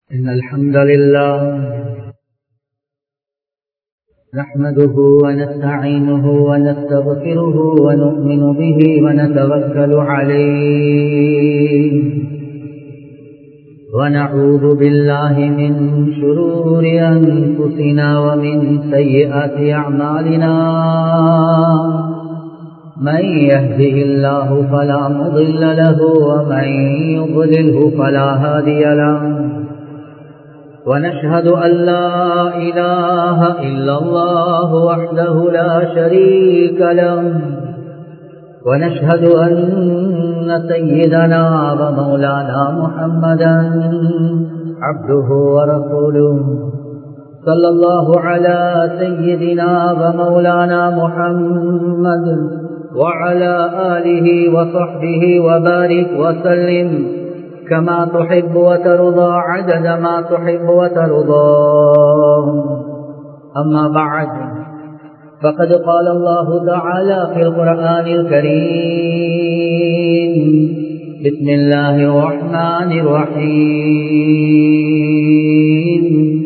إن الحمد لله نحمده ونستعينه ونستغفره ونؤمن به ونتوكل عليه ونعوذ بالله من شرور أنفسنا ومن سيئات أعمالنا من يهده الله فلا مضل له ومن يضلله فلا هادي له ونشهد أن لا إله إلا الله وحده لا شريك له ونشهد أن سيدنا ومولانا محمدا عبده ورسوله صلى الله على سيدنا ومولانا محمد وعلى آله وصحبه وبارك وسلم كما تحب وترضى عدد ما تحب وترضى أما بعد فقد قال الله تعالى في القرآن الكريم بسم الله الرحمن الرحيم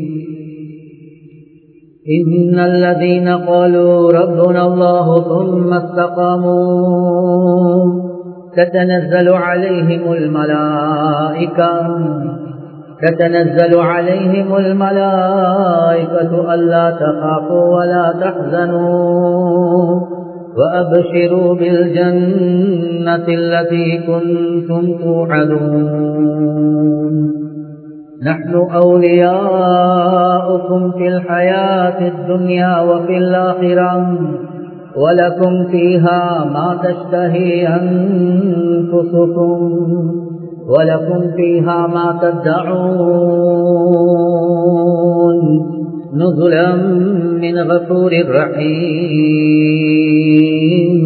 إن الذين قالوا ربنا الله ثم استقاموا تتنزل عليهم الملائكة تتنزل عليهم الملائكة ألا تخافوا ولا تحزنوا وأبشروا بالجنة التي كنتم توعدون نحن أولياؤكم في الحياة الدنيا وفي الآخرة ولكم فيها ما تشتهي أنفسكم ولكم فيها ما تدعون نزلا من غفور رحيم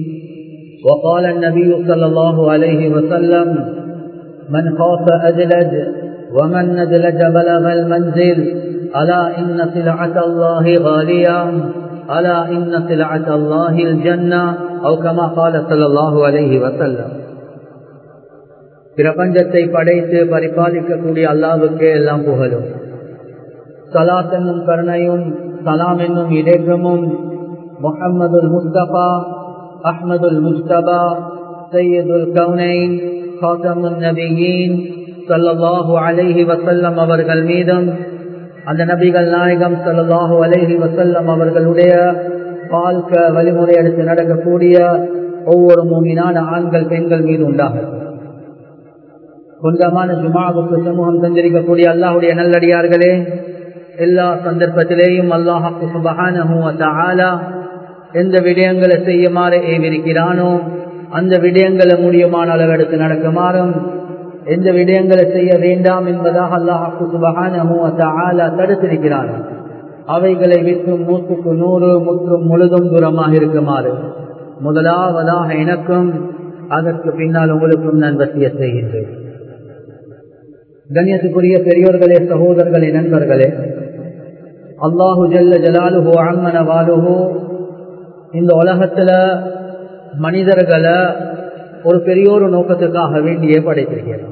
وقال النبي صلى الله عليه وسلم من خاف أدلج ومن ندلج بلغ المنزل ألا إن سلعة الله غالية ألا إن سلعة الله الجنة أو كما قال صلى الله عليه وسلم பிரபஞ்சத்தை படைத்து பரிபாலிக்கக்கூடிய அல்லாவுக்கே எல்லாம் புகழும் சலாத் என்னும் கருணையும் சலாம் என்னும் இடேற்றமும் முகம்மதுல் முஸ்தபா அஹ்மதுல் முஸ்தபா சையதுல் கவுனைன் காசமுன் நபியின் சல்லாஹூ அலைஹி வசல்லம் அவர்கள் மீதும் அந்த நபிகள் நாயகம் சல்லாஹூ அலைஹி வசல்லம் அவர்களுடைய வாழ்க்கை வழிமுறை எடுத்து நடக்கக்கூடிய ஒவ்வொரு மூமினான ஆண்கள் பெண்கள் மீது உண்டாகும் சொந்தமான ஜுமாவுக்கு சமூகம் செஞ்சிருக்கக்கூடிய அல்லாஹுடைய நல்லடியார்களே எல்லா சந்தர்ப்பத்திலேயும் அல்லாஹாக்கு சுபகான எந்த விடயங்களை செய்யுமாறு ஏவிருக்கிறானோ அந்த விடயங்களை முடியுமான அளவெடுத்து நடக்குமாறும் எந்த விடயங்களை செய்ய வேண்டாம் என்பதாக அல்லாஹாக்கு சுபகான தடுத்திருக்கிறான் அவைகளை விற்றும் நூற்றுக்கு நூறு முற்றும் முழுதும் தூரமாக இருக்குமாறு முதலாவதாக எனக்கும் அதற்கு பின்னால் உங்களுக்கும் நான் வசிய செய்கின்றேன் கண்ணியத்துக்குரிய பெரியோர்களே சகோதரர்களே நண்பர்களே அல்லாஹு ஜல்ல ஜலாலுஹோ அம்மன வாலுஹோ இந்த உலகத்துல மனிதர்களை ஒரு பெரிய ஒரு நோக்கத்துக்காக வேண்டியே படைத்திருக்கிறார்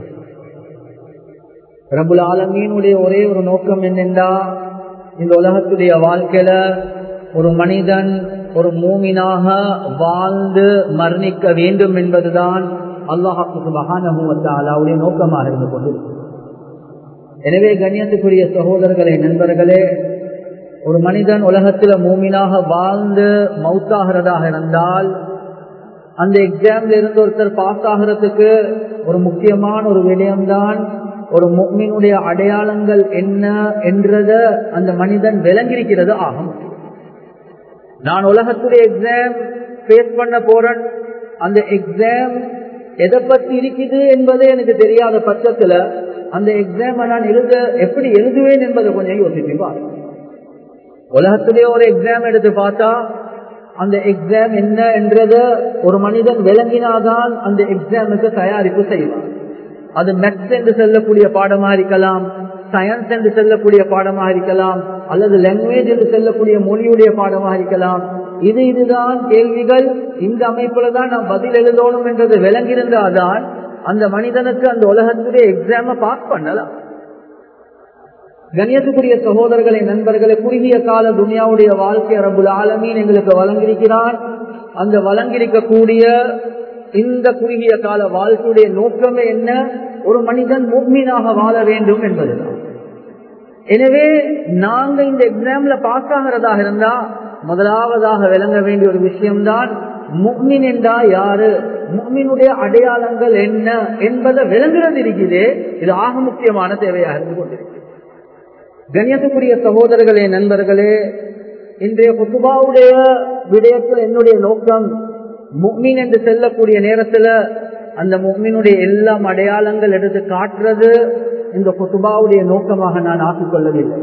பிரபுல் ஆலமீனுடைய ஒரே ஒரு நோக்கம் என்னென்றா இந்த உலகத்துடைய வாழ்க்கையில ஒரு மனிதன் ஒரு மூமினாக வாழ்ந்து மரணிக்க வேண்டும் என்பதுதான் அல்லாஹாக்கு மகானமுவத்தாலாவுடைய நோக்கமாக இருந்து கொண்டிருக்கிறது எனவே கண்ணியத்துக்குரிய சகோதரர்களே நண்பர்களே ஒரு மனிதன் உலகத்தில் மூமினாக வாழ்ந்து மவுத்தாகிறதாக இருந்தால் அந்த எக்ஸாம்ல இருந்து ஒருத்தர் பாஸ் ஆகிறதுக்கு ஒரு முக்கியமான ஒரு விடயம்தான் ஒரு முக்மினுடைய அடையாளங்கள் என்ன என்றத அந்த மனிதன் விளங்கிருக்கிறது ஆகும் நான் உலகத்துடைய எக்ஸாம் ஃபேஸ் பண்ண போறேன் அந்த எக்ஸாம் எதை பத்தி இருக்குது என்பதே எனக்கு தெரியாத பட்சத்துல அந்த எக்ஸாம் நான் எழுத எப்படி எழுதுவேன் என்பதை கொஞ்சம் யோசிச்சு பாருங்க உலகத்திலேயே ஒரு எக்ஸாம் எடுத்து பார்த்தா அந்த எக்ஸாம் என்ன என்றத ஒரு மனிதன் விளங்கினாதான் அந்த எக்ஸாமுக்கு தயாரிப்பு செய்வான் அது மெக்ஸ் என்று செல்லக்கூடிய பாடமா இருக்கலாம் சயின்ஸ் என்று செல்லக்கூடிய பாடமாக இருக்கலாம் அல்லது லாங்குவேஜ் என்று செல்லக்கூடிய மொழியுடைய பாடமாக இருக்கலாம் இது இதுதான் கேள்விகள் இந்த அமைப்புல தான் நாம் பதில் எழுதணும் என்றது விளங்கியிருந்தாதான் அந்த மனிதனுக்கு அந்த உலகத்துடைய எக்ஸாம பாஸ் பண்ணலாம் கண்ணியத்துக்குரிய சகோதரர்களை நண்பர்களை குறுகிய கால துனியாவுடைய வாழ்க்கை ரபுல் ஆலமீன் எங்களுக்கு வழங்கியிருக்கிறான் அந்த வழங்கியிருக்கக்கூடிய இந்த குறுகிய கால வாழ்க்கையுடைய நோக்கமே என்ன ஒரு மனிதன் முக்மீனாக வாழ வேண்டும் என்பதுதான் எனவே நாங்க இந்த எக்ஸாம்ல பாஸ் ஆகிறதாக இருந்தா முதலாவதாக விளங்க வேண்டிய ஒரு விஷயம்தான் முக்மின் என்றா யாரு முக்மினுடைய அடையாளங்கள் என்ன என்பதை விளங்குறது இருக்குது இது ஆக முக்கியமான தேவையாக இருந்து கொண்டிருக்கு கண்ணியத்துக்குரிய சகோதரர்களே நண்பர்களே இன்றைய குத்துபாவுடைய விடயத்தில் என்னுடைய நோக்கம் முக்மீன் என்று செல்லக்கூடிய நேரத்துல அந்த முக்மீனுடைய எல்லாம் அடையாளங்கள் எடுத்து காட்டுறது இந்த குத்துபாவுடைய நோக்கமாக நான் ஆக்கிக் கொள்ளவில்லை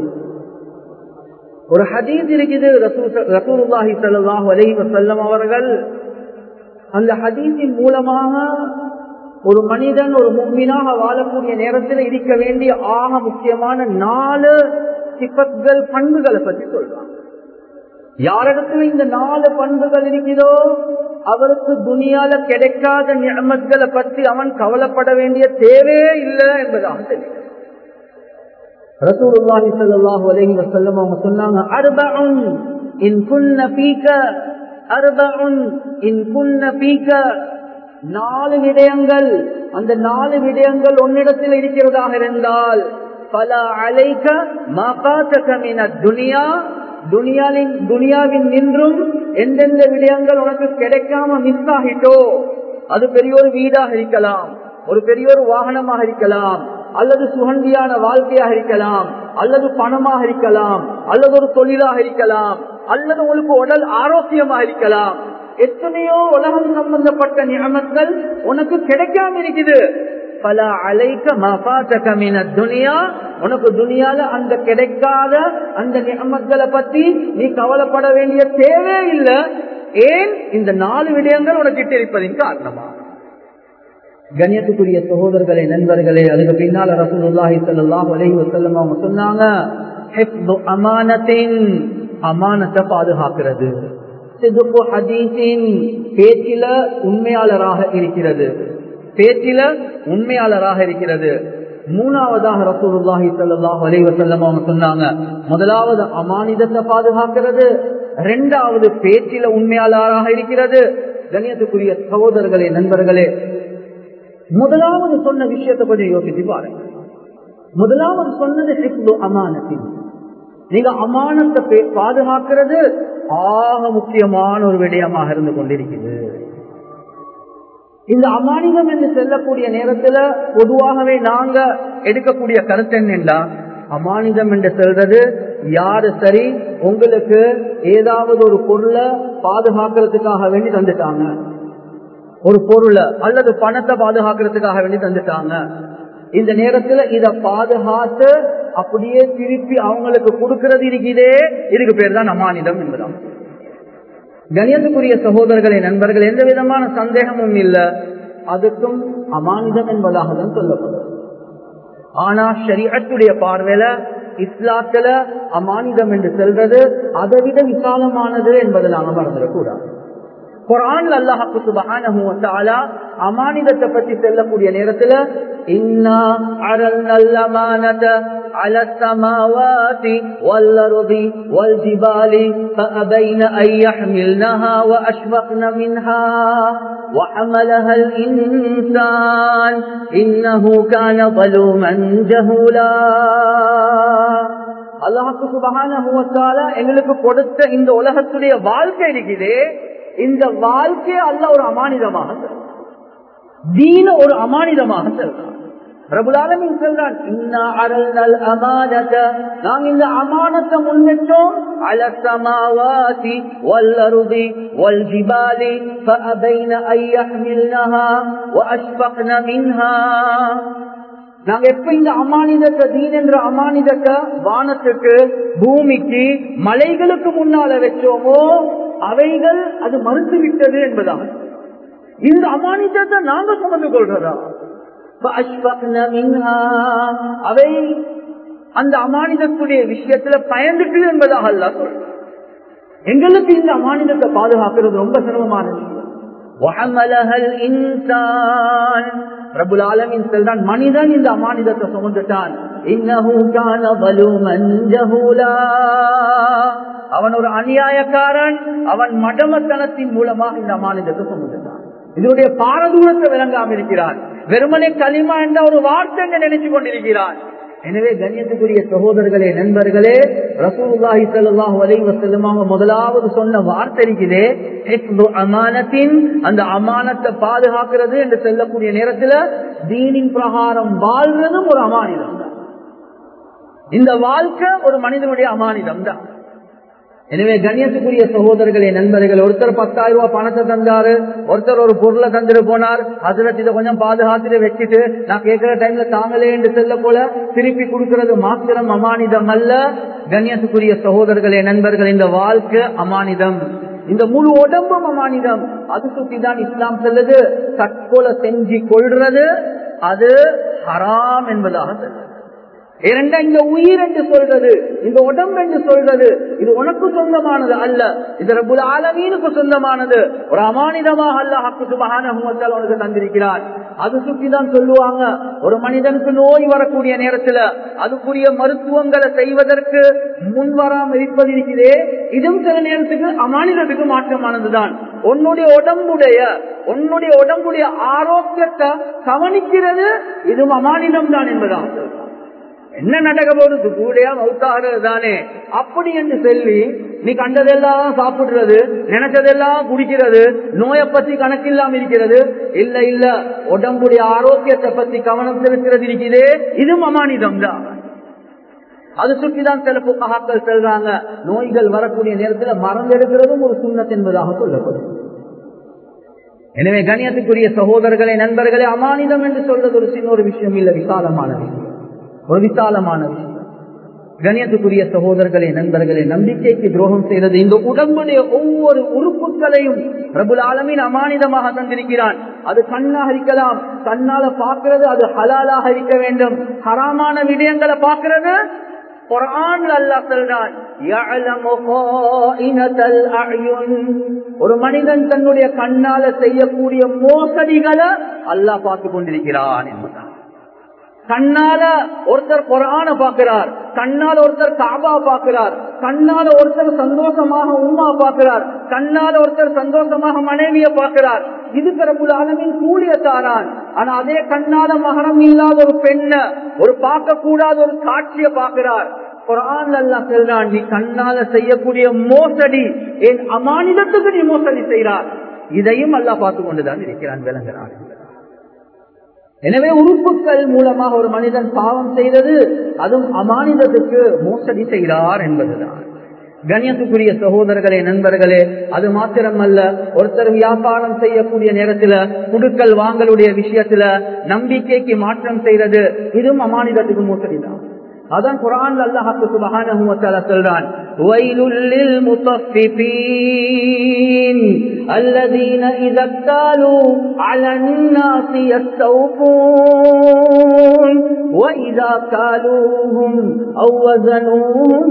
ஒரு ஹதீஸ் இருக்குது ரசூலுல்லாஹி ஸல்லல்லாஹு அலைஹி வஸல்லம் அவர்கள் அந்த ஹதீஸின் மூலமாக ஒரு மனிதன் ஒரு முக்மீனாக வாழக்கூடிய நேரத்தில் இருக்க வேண்டிய ஆக முக்கியமான நாலு சிப்பத்கள் பண்புகளை பற்றி சொல்றாங்க யாரிடத்துல இந்த நாலு பண்புகள் இருக்கிறதோ அவருக்கு துணியால கிடைக்காத நியமத்களை பற்றி அவன் கவலைப்பட வேண்டிய தேவையே இல்லை என்பதாக தெரியும் ரசூலுல்லாஹி ஸல்லல்லாஹு அலைஹி வஸல்லம் அவங்க சொன்னாங்க அர்பஉன் இன் குன்ன ஃபீக அர்பஉன் இன் குன்ன ஃபீக நாலு விடயங்கள் அந்த நாலு விடயங்கள் உன்னிடத்தில் இருக்கிறதாக இருந்தால் பல அலைக்க மகாத்தகமின துனியா துனியாவின் துனியாவின் நின்றும் எந்தெந்த விடயங்கள் உனக்கு கிடைக்காம மிஸ் ஆகிட்டோ அது பெரிய ஒரு வீடாக இருக்கலாம் ஒரு பெரிய ஒரு வாகனமாக இருக்கலாம் அல்லது சுகந்தியான வாழ்க்கையாக இருக்கலாம் அல்லது பணமாக இருக்கலாம் அல்லது ஒரு தொழிலாக இருக்கலாம் அல்லது உங்களுக்கு உடல் ஆரோக்கியமாக இருக்கலாம் எத்தனையோ உலகம் சம்பந்தப்பட்ட நியமங்கள் உனக்கு கிடைக்காம இருக்குது பல அலைக்க மபாத்தகமின துனியா உனக்கு துனியால அந்த கிடைக்காத அந்த நியமங்களை பத்தி நீ கவலைப்பட வேண்டிய தேவை இல்லை ஏன் இந்த நாலு விடயங்கள் உனக்கு இருப்பதின் காரணமா கண்ணியத்துக்குரிய சகோதரர்களே நண்பர்களே அதுக்கு பின்னால ரசூலுல்லாஹி ஸல்லல்லாஹு அலைஹி வஸல்லம் அவங்க சொன்னாங்க ஹிஃப்து அமானத்தின் அமானத்தை பாதுகாக்கிறது சிதுப்பு ஹதீஸின் பேச்சில உண்மையாளராக இருக்கிறது பேச்சில உண்மையாளராக இருக்கிறது மூணாவதாக ரசூலுல்லாஹி ஸல்லல்லாஹு அலைஹி வஸல்லம் அவங்க சொன்னாங்க முதலாவது அமானிதத்தை பாதுகாக்கிறது இரண்டாவது பேச்சில உண்மையாளராக இருக்கிறது கண்ணியத்துக்குரிய சகோதரர்களே நண்பர்களே முதலாவது சொன்ன விஷயத்தை கொஞ்சம் யோசிச்சு பாருங்க முதலாவது சொன்னது ஹிப்து அமானத்தின் நீங்க அமானத்தை பாதுகாக்கிறது ஆக முக்கியமான ஒரு விடயமாக இருந்து கொண்டிருக்கிறது இந்த அமானிதம் என்று செல்லக்கூடிய நேரத்துல பொதுவாகவே நாங்க எடுக்கக்கூடிய கருத்து என்னென்றா அமானிதம் என்று சொல்றது யாரு சரி உங்களுக்கு ஏதாவது ஒரு பொருளை பாதுகாக்கிறதுக்காக வேண்டி தந்துட்டாங்க ஒரு பொருளை அல்லது பணத்தை பாதுகாக்கிறதுக்காக வேண்டி தந்துட்டாங்க இந்த நேரத்துல இத பாதுகாத்து அப்படியே திருப்பி அவங்களுக்கு கொடுக்கறது இருக்குதே இதுக்கு பேர் தான் அமானிதம் என்பதாம் கணியத்துக்குரிய சகோதரர்களே நண்பர்கள் எந்த விதமான சந்தேகமும் இல்லை அதுக்கும் அமானிதம் என்பதாக தான் சொல்லப்படும் ஆனா ஷரியத்துடைய பார்வையில இஸ்லாத்துல அமானிதம் என்று சொல்றது அதை விட விசாலமானது என்பதை நாம மறந்துடக்கூடாது குரான் அல்லாஹு சுபஹானஹு வ தஆலா அமானிதத்தை பற்றி சொல்லக்கூடிய நேரத்துல இன்னா அரல்னல் அமானத على السماوات والأرض والجبال فأبين أن يحملنها وأشفقن منها وحملها الإنسان إنه كان ظلوما جهولا அல்லாஹு சுபஹான எங்களுக்கு கொடுத்த இந்த உலகத்துடைய வாழ்க்கை இருக்குதே இந்த வாழ்க்கையை அல்ல ஒரு அமானிதமாக தீன ஒரு அமானிதமாக சொல்றான் பிரபுலாலமின் சொல்றான் நாங்க இந்த அமானத்தை முன்வச்சோம் அலசமாவாசி வல்லருதி வல்ஜிபாலி فأبين أن يحملنها وأشفقن منها நாங்க எப்ப இந்த அமானிதத்தை தீன் என்ற அமானிதத்தை வானத்துக்கு பூமிக்கு மலைகளுக்கு முன்னால வச்சோமோ அவைகள் அது மறுத்து விட்டது என்பதாக இந்த அமானிதத்தை நாங்க சுமந்து கொள்றதா அவை அந்த அமானிதத்துடைய விஷயத்துல பயந்துட்டு என்பதாக அல்ல சொல்ற எங்களுக்கு இந்த அமானிதத்தை பாதுகாக்கிறது ரொம்ப சிரமமான விஷயம் பிரபுல் ஆலமின் செல்றான் மனிதன் இந்த அமானிதத்தை சுமந்துட்டான் அவன் ஒரு அநியாயக்காரன் அவன் மடமத்தனத்தின் மூலமாக இந்த அமானிதத்தை சுமந்துட்டான் இதனுடைய பாரதூரத்தை விளங்காம இருக்கிறான் வெறுமனே களிமா என்ற ஒரு வார்த்தை நினைச்சு கொண்டிருக்கிறான் எனவே கண்ணியத்துக்குரிய சகோதரர்களே நண்பர்களே ரசூலுல்லாஹி ஸல்லல்லாஹு அலைஹி வஸல்லம் முதலாவது சொன்ன வார்த்தை இருக்குதே அமானத்தின் அந்த அமானத்தை பாதுகாக்கிறது என்று சொல்லக்கூடிய நேரத்தில் தீனின் பிரகாரம் வாழ்றதும் ஒரு அமானிதம் தான் இந்த வாழ்க்கை ஒரு மனிதனுடைய அமானிதம் தான் எனவே கண்ணியத்துக்குரிய சகோதரர்களே நண்பர்கள் ஒருத்தர் பத்தாயிரம் ரூபாய் பணத்தை தந்தாரு ஒருத்தர் ஒரு பொருளை தந்துட்டு போனார் அதுல இதை கொஞ்சம் பாதுகாத்துட்டு வச்சுட்டு நான் கேட்கிற டைம்ல தாங்களே என்று செல்ல போல திருப்பி கொடுக்கிறது மாத்திரம் அமானிதம் அல்ல கண்ணியத்துக்குரிய சகோதரர்களே நண்பர்கள் இந்த வாழ்க்கை அமானிதம் இந்த முழு உடம்பும் அமானிதம் அது சுற்றிதான் இஸ்லாம் செல்லுது தற்கொலை செஞ்சு கொள்றது அது ஹராம் என்பதாக செல்லுது இரண்டா இந்த உயிர் என்று சொல்றது இந்த உடம்பு என்று சொல்றது இது உனக்கு சொந்தமானது அல்ல இது ரபுல் ஆலமீனுக்கு சொந்தமானது ஒரு அமானிதமாக அல்ல ஹக்கு சுபகான உனக்கு தந்திருக்கிறார் அது சுற்றி தான் சொல்லுவாங்க ஒரு மனிதனுக்கு நோய் வரக்கூடிய நேரத்துல அதுக்குரிய மருத்துவங்களை செய்வதற்கு முன்வராம இருப்பது இருக்கிறதே இதுவும் சில நேரத்துக்கு அமானிதத்துக்கு மாற்றமானதுதான் உன்னுடைய உடம்புடைய உன்னுடைய உடம்புடைய ஆரோக்கியத்தை கவனிக்கிறது இதுவும் அமானிதம் தான் என்பதாக என்ன நடக்க போறது கூடையா மவுத்தாகிறது தானே அப்படி என்று சொல்லி நீ கண்டதெல்லாம் சாப்பிடுறது நினைச்சதெல்லாம் குடிக்கிறது நோயை பத்தி கணக்கில்லாம இருக்கிறது இல்ல இல்ல உடம்புடைய ஆரோக்கியத்தை பத்தி கவனம் செலுத்துறது இருக்கிறதே இது அமானிதம் தான் அது சுற்றிதான் சில புகாக்கள் செல்றாங்க நோய்கள் வரக்கூடிய நேரத்தில் மறந்தெடுக்கிறதும் ஒரு சுண்ணத் என்பதாக சொல்லப்படும் எனவே கணியத்துக்குரிய சகோதரர்களே நண்பர்களே அமானிதம் என்று சொல்றது ஒரு சின்ன ஒரு விஷயம் இல்ல விசாலமான விஷயம் ஒரு விசாலமான விஷயம் கணியத்துக்குரிய சகோதரர்களே நண்பர்களே நம்பிக்கைக்கு துரோகம் செய்தது இந்த உடம்புடைய ஒவ்வொரு உறுப்புகளையும் பிரபுல் ஆலமின் அமானிதமாக தந்திருக்கிறான் அது கண்ணாக இருக்கலாம் கண்ணால பார்க்கிறது அது ஹலாலாக இருக்க வேண்டும் ஹராமான விடயங்களை பார்க்கிறது ஒரு மனிதன் தன்னுடைய கண்ணால செய்யக்கூடிய மோசடிகளை அல்லாஹ் பார்த்து கொண்டிருக்கிறான் என்பதான் கண்ணால ஒருத்தர் குரான பாக்குறார் கண்ணால ஒருத்தர் காபா பாக்குறார் கண்ணால ஒருத்தர் சந்தோஷமாக உமா பாக்குறார் கண்ணால ஒருத்தர் சந்தோஷமாக மனைவிய பாக்குறார் இது பிறப்புல அளவின் கூலிய தாரான் ஆனா அதே கண்ணால மகரம் இல்லாத ஒரு பெண்ண ஒரு பார்க்க கூடாத ஒரு காட்சிய பாக்குறார் குரான் அல்லா செல்றான் நீ கண்ணால செய்யக்கூடிய மோசடி என் அமானிதத்துக்கு நீ மோசடி செய்கிறார் இதையும் அல்லா பார்த்து கொண்டுதான் இருக்கிறான் விளங்குறான் எனவே உறுப்புகள் மூலமாக ஒரு மனிதன் பாவம் செய்தது அதுவும் அமானிதத்துக்கு மோசடி செய்கிறார் என்பதுதான் கண்ணியத்துக்குரிய சகோதரர்களே நண்பர்களே அது மாத்திரமல்ல ஒருத்தர் வியாபாரம் செய்யக்கூடிய நேரத்துல குடுக்கல் வாங்கலுடைய விஷயத்துல நம்பிக்கைக்கு மாற்றம் செய்யறது இதுவும் அமானிதத்துக்கு மோசடி தான் அதான் குரான் அல்லாஹு சுபஹானஹு வ தஆலா சொல்றான் வயலுல் லில் முத்தஃபிஃபீன் الذين اذا اكتالوا على الناس يستوفون واذا كالوهم او وزنوهم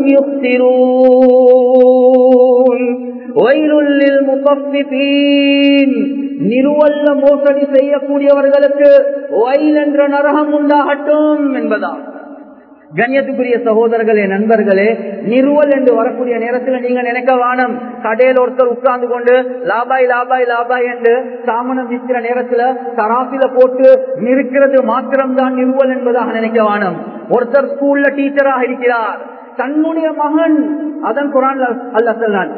يخسرون ويل للمطففين நிறுவல்ல மோசடி செய்யக்கூடியவர்களுக்கு வயல் என்ற நரகம் உண்டாகட்டும் என்பதா கண்ணியத்துக்குரிய சகோதரர்களே நண்பர்களே நிறுவல் என்று வரக்கூடிய நேரத்தில் நீங்க நினைக்க வானம் கடையில் ஒருத்தர் உட்கார்ந்து கொண்டு லாபாய் லாபாய் லாபாய் என்று சாமனம் விற்கிற நேரத்துல தராசில போட்டு நிற்கிறது மாத்திரம்தான் நிறுவல் என்பதாக நினைக்க வானம் ஒருத்தர் ஸ்கூல்ல டீச்சராக இருக்கிறார் தன்னுடைய மகன் அதன் குரான் அல்ல சொல்லான்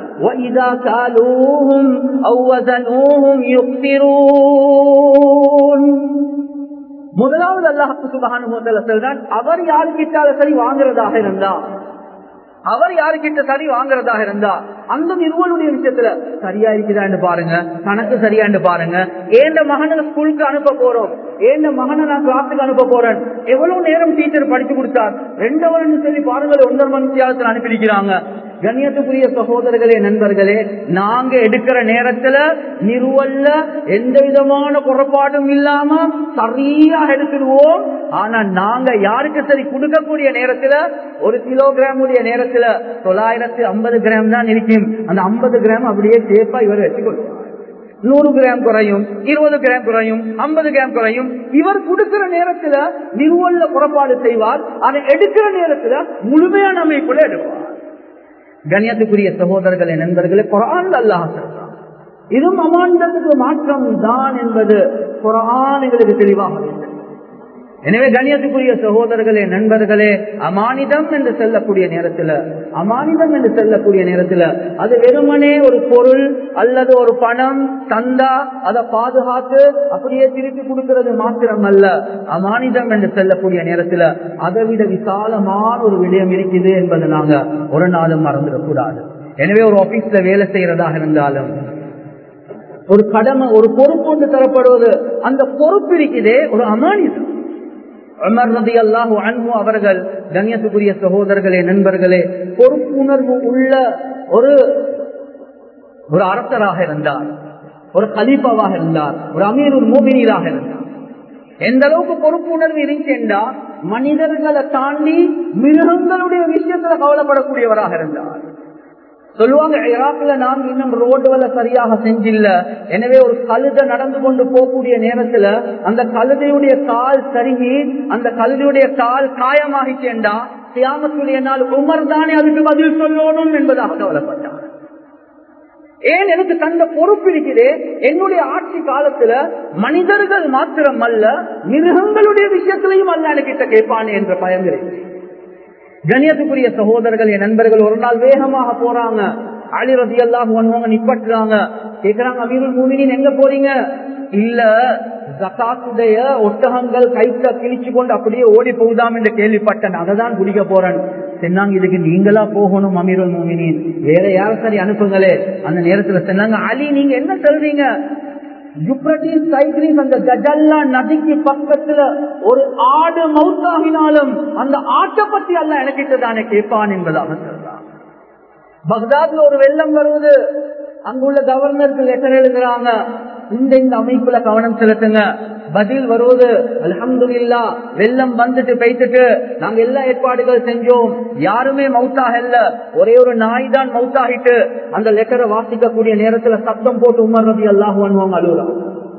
முதலாவது அல்லாஹு சுபகான சொல்றான் அவர் யாருக்கிட்ட சரி வாங்குறதாக இருந்தா அவர் யாருக்கிட்ட சரி வாங்குறதாக இருந்தா அந்த நிறுவனுடைய விஷயத்துல சரியா இருக்குதான்னு பாருங்க கணக்கு சரியான்னு பாருங்க ஏண்ட மகனை ஸ்கூலுக்கு அனுப்ப போறோம் ஏண்ட மகனை நான் கிளாஸுக்கு அனுப்ப போறேன் எவ்வளவு நேரம் டீச்சர் படிச்சு கொடுத்தார் ரெண்டு வருடம் சொல்லி பாருங்கள் ஒன்றரை மணி நேரத்தில் அனுப்பியிருக்கிறாங்க கண்ணியத்துக்குரிய சகோதரர்களே நண்பர்களே நாங்க எடுக்கிற நேரத்துல நிறுவல்ல எந்த விதமான குறைபாடும் இல்லாம சரியா எடுத்துடுவோம் ஆனா நாங்க யாருக்கு சரி கொடுக்கக்கூடிய நேரத்துல ஒரு கிலோகிராம் உடைய நேரத்துல தொள்ளாயிரத்தி ஐம்பது கிராம் தான் இருக்கும் அந்த ஐம்பது கிராம் அப்படியே சேஃபா இவர் வச்சுக்கொள்ளும் நூறு கிராம் குறையும் இருபது கிராம் குறையும் ஐம்பது கிராம் குறையும் இவர் கொடுக்கிற நேரத்துல நிறுவல்ல புறப்பாடு செய்வார் அதை எடுக்கிற நேரத்துல முழுமையான அமைப்புல எடுப்பார் கண்ணியத்துக்குரிய சகோதரர்களே நண்பர்களே குரான் அல்லாஹ் சொல்றான் இதுவும் அமாண்டத்துக்கு மாற்றம் தான் என்பது குரான் எங்களுக்கு தெளிவாக வேண்டும் எனவே கண்ணியத்துக்குரிய சகோதரர்களே நண்பர்களே அமானிதம் என்று செல்லக்கூடிய நேரத்துல அமானிதம் என்று செல்லக்கூடிய நேரத்துல அது வெறுமனே ஒரு பொருள் அல்லது ஒரு பணம் தந்தா அதை பாதுகாத்து அப்படியே திருப்பி கொடுக்கிறது மாத்திரம் அல்ல அமானிதம் என்று செல்லக்கூடிய நேரத்துல அதை விட விசாலமான ஒரு விடயம் இருக்குது என்பதை நாங்க ஒரு நாளும் மறந்துடக்கூடாது எனவே ஒரு ஆபீஸ்ல வேலை செய்யறதாக இருந்தாலும் ஒரு கடமை ஒரு பொறுப்பு ஒன்று தரப்படுவது அந்த பொறுப்பு இருக்குதே ஒரு அமானிதம் அமர் ரதி அல்லாஹு அன்பு அவர்கள் கண்ணியத்துக்குரிய சகோதரர்களே நண்பர்களே பொறுப்புணர்வு உள்ள ஒரு ஒரு அரசராக இருந்தார் ஒரு கலீஃபாவாக இருந்தார் ஒரு அமீர் ஒரு மோகினியராக இருந்தார் எந்த அளவுக்கு பொறுப்புணர்வு இருந்துச்சா மனிதர்களை தாண்டி மிருகங்களுடைய விஷயத்துல கவலைப்படக்கூடியவராக இருந்தார் சொல்லுவாங்க ஈராக்ல நாங்க இன்னும் ரோடுகளை சரியாக செஞ்சில்ல எனவே ஒரு கழுத நடந்து கொண்டு போகக்கூடிய நேரத்துல அந்த கழுதையுடைய கால் சருகி அந்த கழுதையுடைய கால் காயமாகிச்சேண்டா சியாமத்துடைய நாள் உமர் தானே அதுக்கு பதில் சொல்லணும் என்பதாக கவலைப்பட்டார் ஏன் எனக்கு தந்த பொறுப்பு இருக்கிறே என்னுடைய ஆட்சி காலத்துல மனிதர்கள் மாத்திரம் அல்ல மிருகங்களுடைய விஷயத்திலையும் அல்ல எனக்கு கேட்பானே என்ற பயம் இருக்கு கணியத்துக்குரிய சகோதரர்கள் என் நண்பர்கள் ஒரு நாள் வேகமாக போறாங்க அலி ரதி அல்லாஹ் ஒன்வங்க நிப்பட்டுறாங்க கேக்குறாங்க அமீருல் மூமினின் எங்க போறீங்க இல்ல ஜக்காத்துடைய ஒட்டகங்கள் கைத்த கிழிச்சு கொண்டு அப்படியே ஓடி போகுதாம் என்று கேள்விப்பட்டேன் அதை தான் குடிக்க போறேன் சொன்னாங்க இதுக்கு நீங்களா போகணும் அமீருல் மூமினின் வேற யாரும் சரி அனுப்புங்களே அந்த நேரத்துல சொன்னாங்க அலி நீங்க என்ன சொல்றீங்க யுப்ரட்டிஸ் சைக்ரீஸ் அந்த கஜல்லா நதிக்கு பக்கத்துல ஒரு ஆடு மவுத்தாகினாலும் அந்த ஆட்டை பத்தி அல்ல எனக்கிட்ட தானே கேட்பான் என்பதாக சொல்றான் பக்தாத்ல ஒரு வெள்ளம் வருவது அங்குள்ள கவர்னருக்கு லெட்டர் எழுதுறாங்க இந்த இந்த அமைப்புல கவனம் செலுத்துங்க பதில் வருவது அலமதுல்லா வெள்ளம் வந்துட்டு பெய்த்துட்டு நாங்க எல்லா ஏற்பாடுகள் செஞ்சோம் யாருமே மவுத்தாக இல்ல ஒரே ஒரு நாய் தான் மவுத்தாகிட்டு அந்த லெட்டரை வாசிக்கக்கூடிய நேரத்துல சத்தம் போட்டு உமர் ரவி அல்லாஹ் பண்ணுவாங்க அழுகுறாங்க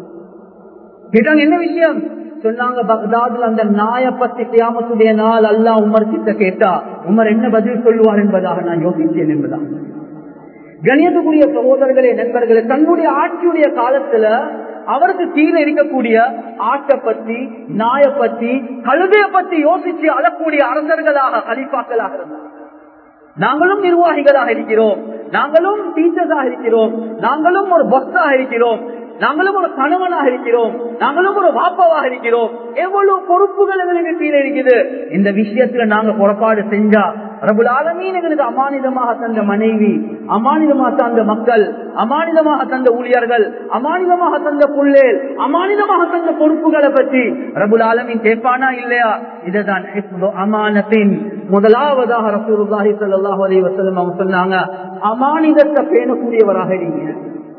கேட்டாங்க என்ன விஷயம் சொன்னாங்க பக்தாதுல அந்த நாய பத்தி கியாமத்துடைய நாள் அல்லாஹ் உமர் கிட்ட கேட்டா உமர் என்ன பதில் சொல்லுவார் என்பதாக நான் யோசித்தேன் என்பதாக கணியத்துக்குரிய சகோதரர்களே நண்பர்களே தன்னுடைய ஆட்சியுடைய காலத்துல அவருக்கு கீழே இருக்கக்கூடிய ஆட்டை பத்தி நாய பத்தி கழுதைய பத்தி யோசிச்சு அழக்கூடிய அரசர்களாக கலிப்பாக்களாக இருந்தார் நாங்களும் நிர்வாகிகளாக இருக்கிறோம் நாங்களும் டீச்சர்ஸாக இருக்கிறோம் நாங்களும் ஒரு பஸ்ஸாக இருக்கிறோம் நாங்களும் ஒரு கணவனாக இருக்கிறோம் நாங்களும் ஒரு வாப்பாவாக இருக்கிறோம் எவ்வளவு பொறுப்புகள் எங்களுக்கு கீழே இருக்குது இந்த விஷயத்துல நாங்க புறப்பாடு செஞ்சா ரபுல் ஆலமீன் எங்களுக்கு அமானிதமாக தந்த மனைவி அமானிதமாக தந்த மக்கள் அமானிதமாக தந்த ஊழியர்கள் அமானிதமாக தந்த புள்ளேல் அமானிதமாக தந்த பொறுப்புகளை பற்றி ரபுல் ஆலமீன் கேட்பானா இல்லையா இதுதான் அமானத்தின் முதலாவதாக ரசூலுல்லாஹி ஸல்லல்லாஹு அலைஹி வஸல்லம் அவங்க சொன்னாங்க அமானிதத்தை பேணக்கூடியவராக இருங்க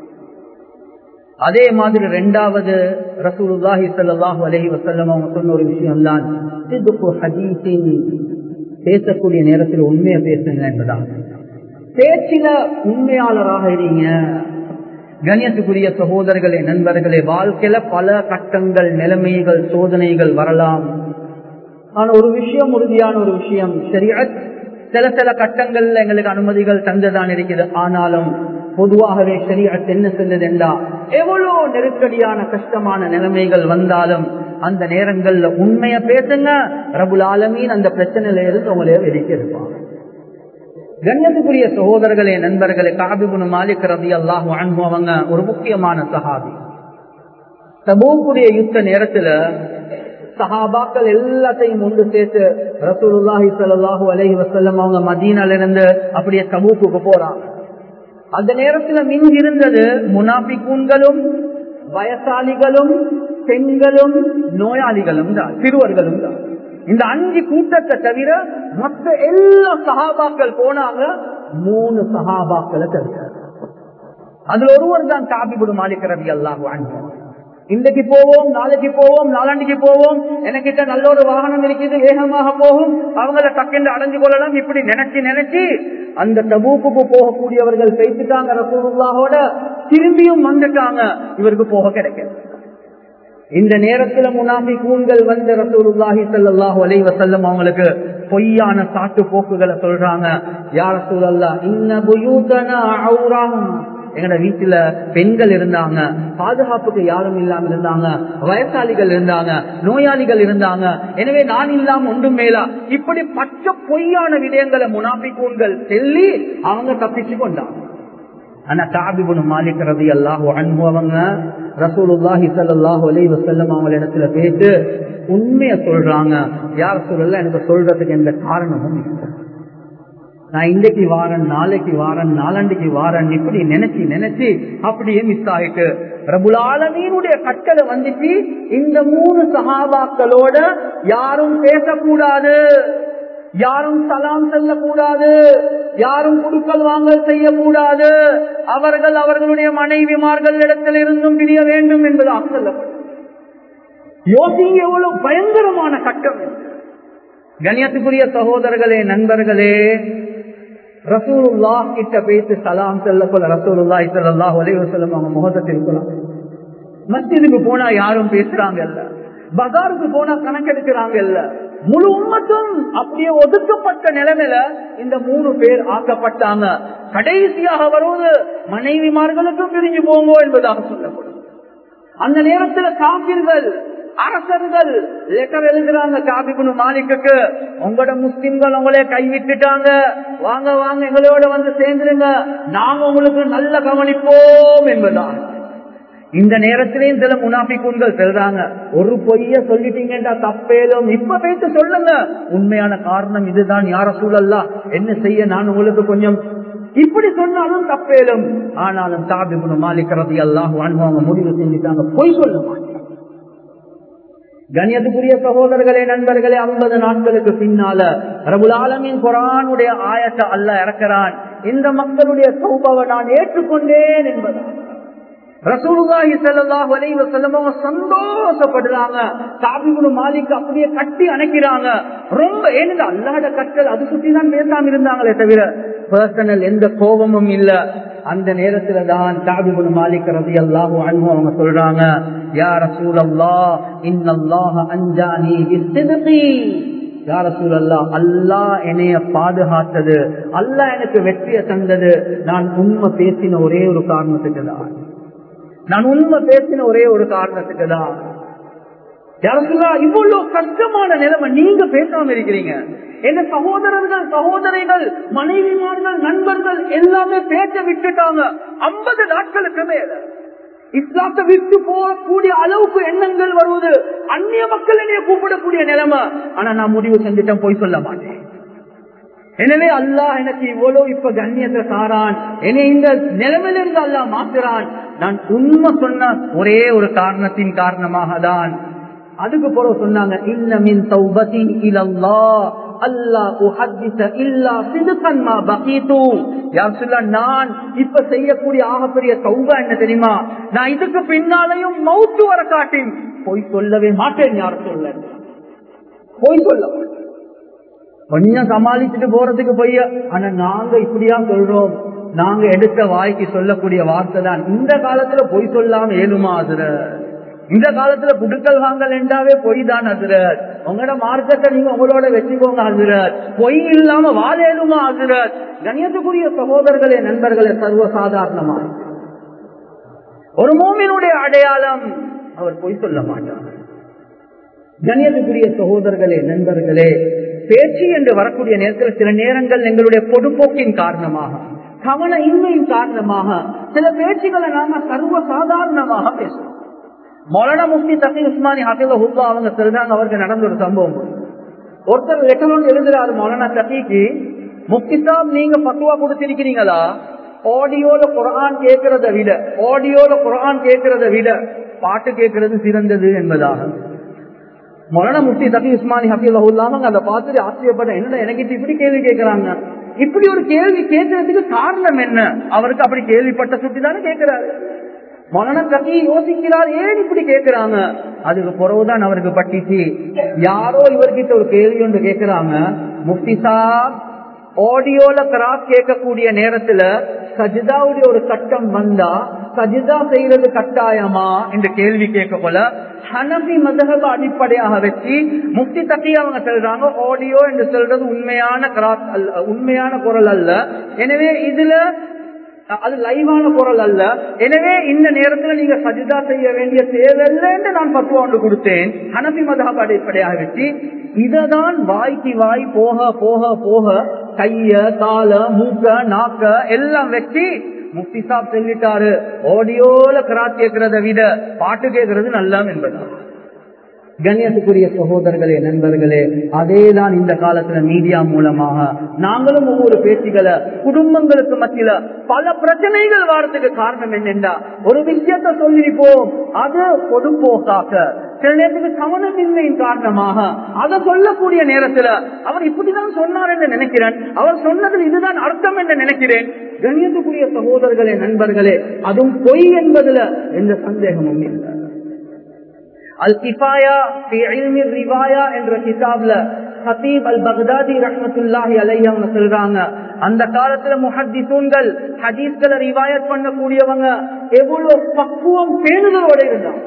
அதே மாதிரி ரெண்டாவது ரசூலுல்லாஹி ஸல்லல்லாஹு அலைஹி வஸல்லம் அவங்க சொன்ன ஒரு விஷயம் தான் சிதுக்கு ஹதீஸின் பேசக்கூடிய நேரத்தில் உண்மையை பேசுங்க என்பதான் பேச்சில உண்மையாளராக இருங்க கண்ணியத்துக்குரிய சகோதரர்களே நண்பர்களே வாழ்க்கையில பல கட்டங்கள் நிலைமைகள் சோதனைகள் வரலாம் ஆனா ஒரு விஷயம் உறுதியான ஒரு விஷயம் சரியா சில சில கட்டங்கள்ல எங்களுக்கு அனுமதிகள் தந்துதான் இருக்குது ஆனாலும் பொதுவாகவே சரியத் என்ன செஞ்சது என்றா எவ்வளவு நெருக்கடியான கஷ்டமான நிலைமைகள் வந்தாலும் அந்த நேரங்கள்ல உண்மைய பேசுங்க ரபுல் ஆலமீன் அந்த பிரச்சனையில இருந்து உங்களைய வெளிக்க இருப்பாங்க கண்ணியத்துக்குரிய சகோதரர்களே நண்பர்களே காபிபுன் மாலிக் ரதி அல்லாஹு அவங்க ஒரு முக்கியமான சஹாபி தபூக்குடைய யுத்த நேரத்துல சஹாபாக்கள் எல்லாத்தையும் ஒன்று சேர்த்து ரசூலுல்லாஹி ஸல்லல்லாஹு அலைஹி வஸல்லம் அவங்க மதீனால இருந்து அப்படியே தபூக்குக்கு போறாங்க அந்த நேரத்துல மிஞ்சி இருந்தது முனாபிக்கூன்களும் வயசாளிகளும் பெண்களும் நோயாளிகளும் தான் சிறுவர்களும் தான் இந்த அஞ்சு கூட்டத்தை தவிர மற்ற எல்லா சகாபாக்கள் போனாங்க மூணு சகாபாக்களை தவிர அதுல ஒருவர் தான் காபிபுடு மாலிக் ரவி அல்லாஹ் வாழ்ந்தோம் இன்றைக்கு போவோம் நாளைக்கு போவோம் நாளாண்டிக்கு போவோம் எனக்கிட்ட நல்ல ஒரு வாகனம் இருக்குது வேகமாக போகும் அவங்கள டக்கென்று அடைஞ்சு கொள்ளலாம் இப்படி நினைச்சு நினைச்சு அந்த தபூப்புக்கு போகக்கூடியவர்கள் பேசிட்டாங்க ரசூலுல்லாஹோட திரும்பியும் வந்துட்டாங்க இவருக்கு போக கிடைக்க இந்த நேரத்துல முனாபி கூண்கள் வந்த ரசூலுல்லாஹி ஸல்லல்லாஹு அலைஹி வஸல்லம் அவங்களுக்கு பொய்யான சாட்டு போக்குகளை சொல்றாங்க யா ரசூலல்லாஹ் இன்ன புயூதனா ஔராம் எங்கட வீட்டுல பெண்கள் இருந்தாங்க பாதுகாப்புக்கு யாரும் இல்லாம இருந்தாங்க வயசாளிகள் இருந்தாங்க நோயாளிகள் இருந்தாங்க எனவே நான் இல்லாம ஒன்றும் மேலா இப்படி பச்சை பொய்யான விடயங்களை முனாபிக்கூன்கள் சொல்லி அவங்க தப்பிச்சு கொண்டாங்க ஆனா காபிபுன் மாலிக் ரதி அல்லாஹு அன்பு அவங்க ரசூலுல்லாஹி ஸல்லல்லாஹு அலைஹி வஸல்லம் அவங்க இடத்துல பேசி உண்மைய சொல்றாங்க யார் சொல்லல எனக்கு சொல்றதுக்கு எந்த காரணமும் இல்லை நான் இன்றைக்கு வாரன் நாளைக்கு வாரன் நாளண்டைக்கு வாரன் இப்படி நினைச்சு நினைச்சு அப்படியே மிஸ் ஆயிட்டு பிரபுலாலமீனுடைய கட்டளை வந்துச்சு இந்த மூணு சகாபாக்களோட யாரும் பேசக்கூடாது யாரும் சலாம் செல்லக்கூடாது யாரும் குடுக்கல் வாங்கல் செய்யக்கூடாது அவர்கள் அவர்களுடைய மனைவிமார்கள் இடத்தில் இருந்தும் பிரிய வேண்டும் என்பதாக சொல்லப்படும் யோசிங்க எவ்வளவு பயங்கரமான கட்டம் கணியத்துக்குரிய சகோதரர்களே நண்பர்களே ரசூலுல்லா கிட்ட பேசி சலாம் செல்ல போல ரசூலுல்லா இசல்லா ஒலைவ செல்லும் அவங்க முகத்தை இருக்கலாம் மஸ்ஜிதுக்கு போனா யாரும் பேசுறாங்க இல்ல பஜாருக்கு போனா கணக்கெடுக்கிறாங்க இல்ல முழு உம்மத்தும் அப்படியே ஒதுக்கப்பட்ட நிலைமையில இந்த மூணு பேர் ஆக்கப்பட்டாங்க கடைசியாக வருவது மனைவிமார்களுக்கும் பிரிஞ்சு போங்கோ என்பதாக சொல்லப்படும் அந்த நேரத்தில் காப்பீர்கள் அரசர்கள் லெட்டர் எழுதுறாங்க காபிபுனு மாலிக்கு உங்களோட முஸ்லிம்கள் உங்களே கைவிட்டுட்டாங்க வாங்க வாங்க எங்களோட வந்து சேர்ந்துருங்க நாங்க உங்களுக்கு நல்ல கவனிப்போம் என்பதான் இந்த நேரத்திலேயும் சில முனாபிக்குன்கள் செல்றாங்க ஒரு பொய்ய சொல்லிட்டீங்கடா தப்பேலும் இப்ப பேச சொல்லுங்க உண்மையான காரணம் இதுதான் யார சூழல்லா என்ன செய்ய நான் உங்களுக்கு கொஞ்சம் இப்படி சொன்னாலும் தப்பேலும் ஆனாலும் தாபிபுனு மாலிக்கிறது எல்லாம் அவங்க முடிவு செஞ்சுட்டாங்க பொய் சொல்ல மாட்டேன் கண்ணியத்துக்குரிய சகோதரர்களே நண்பர்களே ஐம்பது நாட்களுக்கு பின்னால ரபுலாலமின் குரானுடைய ஆயத்தை அல்ல இறக்கிறான் இந்த மக்களுடைய சௌபவை நான் ஏற்றுக்கொண்டேன் என்பதான் ரசூலுல்லாஹி ஸல்லல்லாஹு அலைஹி வஸல்லம் சந்தோஷப்படுறாங்க சாபிபுல் மாலிக் அப்படியே கட்டி அணைக்கிறாங்க ரொம்ப ஏனென்று அல்லாஹ்ட கட்டல் அது சுத்தி தான் பேசாம இருந்தாங்களே தவிர பர்சனல் எந்த கோபமும் இல்ல அந்த நேரத்துல தான் சாபிபுல் மாலிக் ரலியல்லாஹு அன்ஹு அவங்க சொல்றாங்க யா ரசூலல்லாஹ் இன்னல்லாஹ அன்ஜானி பிஸ்ஸித்கி யா ரசூலல்லாஹ் அல்லாஹ் என்னைய பாதுகாத்தது அல்லாஹ் எனக்கு வெற்றியை தந்தது நான் உண்மை பேசின ஒரே ஒரு காரணத்துக்கு தான் நான் உண்மை பேசின ஒரே ஒரு காரணத்துக்கு தான் இவ்வளவு கஷ்டமான நிலைமை நீங்க பேசாம இருக்கிறீங்க என்ன சகோதரர்கள் சகோதரிகள் மனைவிமார்கள் நண்பர்கள் எல்லாமே பேச்ச விட்டுட்டாங்க ஐம்பது நாட்களுக்கு மேல இஸ்லாத்தை விட்டு போகக்கூடிய அளவுக்கு எண்ணங்கள் வருவது அந்நிய மக்கள் என்னைய கூப்பிடக்கூடிய நிலைமை ஆனா நான் முடிவு செஞ்சுட்டேன் போய் சொல்ல மாட்டேன் எனவே அல்லாஹ் எனக்கு இவ்வளவு இப்ப கண்ணியத்தை தாரான் என்னை இந்த நிலைமையிலிருந்து அல்லாஹ் மாத்துறான் நான் உண்மை சொன்ன ஒரே ஒரு காரணத்தின் காரணமாக தான் அதுக்கு பிறகு சொன்னாங்க இன்னமின் தௌபத்தின் இலல்லா நான் இப்ப செய்யக்கூடிய ஆகப்பெரிய சௌபா என்ன தெரியுமா நான் இதுக்கு பின்னாலையும் மவுத்து வர காட்டேன் போய் சொல்லவே மாட்டேன் யார் சொல்ல போய் சொல்ல மாட்டேன் கொஞ்சம் சமாளிச்சுட்டு போறதுக்கு போய் ஆனா நாங்க இப்படியா சொல்றோம் நாங்க எடுத்த வாய்க்கு சொல்லக்கூடிய வார்த்தை தான் இந்த காலத்துல பொய் சொல்லாம ஏழுமா அதுர இந்த காலத்துல புடுக்கல் வாங்கல் என்றாவே பொய் தான் அதுரத் உங்களோட மார்க்கத்தை நீங்க உங்களோட வச்சுக்கோங்க அதுரத் பொய் இல்லாம வாழேலுமா அதுரத் கணியத்துக்குரிய சகோதரர்களே நண்பர்களே சர்வசாதாரணமா ஒரு மோமினுடைய அடையாளம் அவர் பொய் சொல்ல மாட்டார் கணியத்துக்குரிய சகோதரர்களே நண்பர்களே பேச்சு என்று வரக்கூடிய நேரத்தில் சில நேரங்கள் எங்களுடைய பொதுப்போக்கின் காரணமாக கவன இன்மையின் காரணமாக சில பேச்சுகளை நாம சர்வ சாதாரணமாக பேசுறோம் மொலன முக்தி தகி உஸ்மானி ஹாஃபில ஹுப்பா அவங்க சொல்றாங்க அவருக்கு நடந்த ஒரு சம்பவம் ஒருத்தர் லெட்டர் ஒன்று எழுதுறாரு மொலனா தகிக்கு முக்தி சாப் நீங்க பத்துவா கொடுத்திருக்கிறீங்களா ஆடியோல குரான் கேட்கறத விட ஆடியோல குரான் கேட்கறத விட பாட்டு கேட்கறது சிறந்தது என்பதாக மொலன முஃப்தி தபி உஸ்மானி ஹபீல்லாம அதை பார்த்துட்டு ஆச்சரியப்பட்ட என்னடா எனக்கு இப்படி கேள்வி கேட்கிறாங்க இப்படி ஒரு கேள்வி கேட்கறதுக்கு காரணம் என்ன அவருக்கு அப்படி கேள்விப்பட்ட சுட்டி தானே கேட்கிறாரு மொலன தபி யோசிக்கிறார் ஏன் இப்படி கேட்கிறாங்க அதுக்கு பிறகுதான் அவருக்கு பட்டிச்சு யாரோ இவர்கிட்ட ஒரு கேள்வி ஒன்று கேட்கிறாங்க முஃப்தி சாப் ஆடியோல கிராஸ் கேட்கக்கூடிய நேரத்துல சஜிதாவுடைய ஒரு கட்டம் வந்தா சஜிதா செய்யறது கட்டாயமா என்ற கேள்வி கேட்க போல ஹனபி மதகப அடிப்படையாக வச்சு முக்தி தட்டி அவங்க சொல்றாங்க ஆடியோ என்று சொல்றது உண்மையான கராத் அல்ல உண்மையான குரல் அல்ல எனவே இதுல அது லைவான குரல் அல்ல எனவே இந்த நேரத்துல நீங்க சஜிதா செய்ய வேண்டிய தேவையில்லை என்று நான் பத்துவா ஒன்று கொடுத்தேன் ஹனபி மதகப அடிப்படையாக வச்சு இததான் வாய்க்கு வாய் போக போக போக கைய கால மூக்க நாக்க எல்லாம் வச்சு முக்தி சாப் சொல்லிட்டாரு ஆடியோல கிராத் கேட்கறத விட பாட்டு கேட்கறது நல்லம் என்பதான் கண்ணியத்துக்குரிய சகோதரர்களே நண்பர்களே அதேதான் இந்த காலத்துல மீடியா மூலமாக நாங்களும் ஒவ்வொரு பேச்சுகளை குடும்பங்களுக்கு மத்தியில பல பிரச்சனைகள் வாரத்துக்கு காரணம் என்னென்றா ஒரு விஷயத்த சொல்லிப்போம் அது பொதுப்போக்காக சில நேரத்துக்கு கவனமின்மையின் காரணமாக அதை சொல்லக்கூடிய நேரத்துல அவர் இப்படிதான் சொன்னார் என்று நினைக்கிறேன் அவர் சொன்னதில் இதுதான் அர்த்தம் என்று நினைக்கிறேன் கண்ணியத்துக்குரிய சகோதரர்களே நண்பர்களே அதுவும் பொய் என்பதுல எந்த சந்தேகமும் இல்லை அல் கிஃபாயா ரிவாயா என்ற கிதாப்ல ஹத்தீப் அல் பக்தாதி ரஹமத்துல்லாஹி அலை அவங்க சொல்றாங்க அந்த காலத்துல முஹத்திசூன்கள் ஹதீஸ்களை ரிவாயத் பண்ணக்கூடியவங்க எவ்வளவு பக்குவம் பேணுதலோட இருந்தாங்க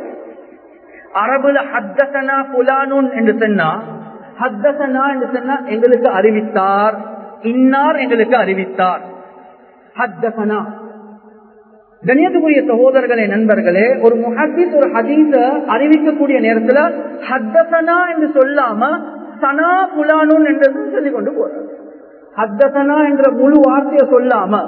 அரபுல ஹத்தசனா புலானுன் என்று சொன்னா ஹத்தசனா என்று சொன்னா எங்களுக்கு அறிவித்தார் இன்னார் எங்களுக்கு அறிவித்தார் ஹத்தசனா கணியத்துக்குரிய சகோதரர்களே நண்பர்களே ஒரு முஹத்திஸ் ஒரு ஹதீஸ அறிவிக்கக்கூடிய நேரத்துல ஹத்தசனா என்று சொல்லாம சனா புலானுன் என்றது சொல்லிக் கொண்டு போறார் ஹத்தசனா என்ற முழு வார்த்தையை சொல்லாம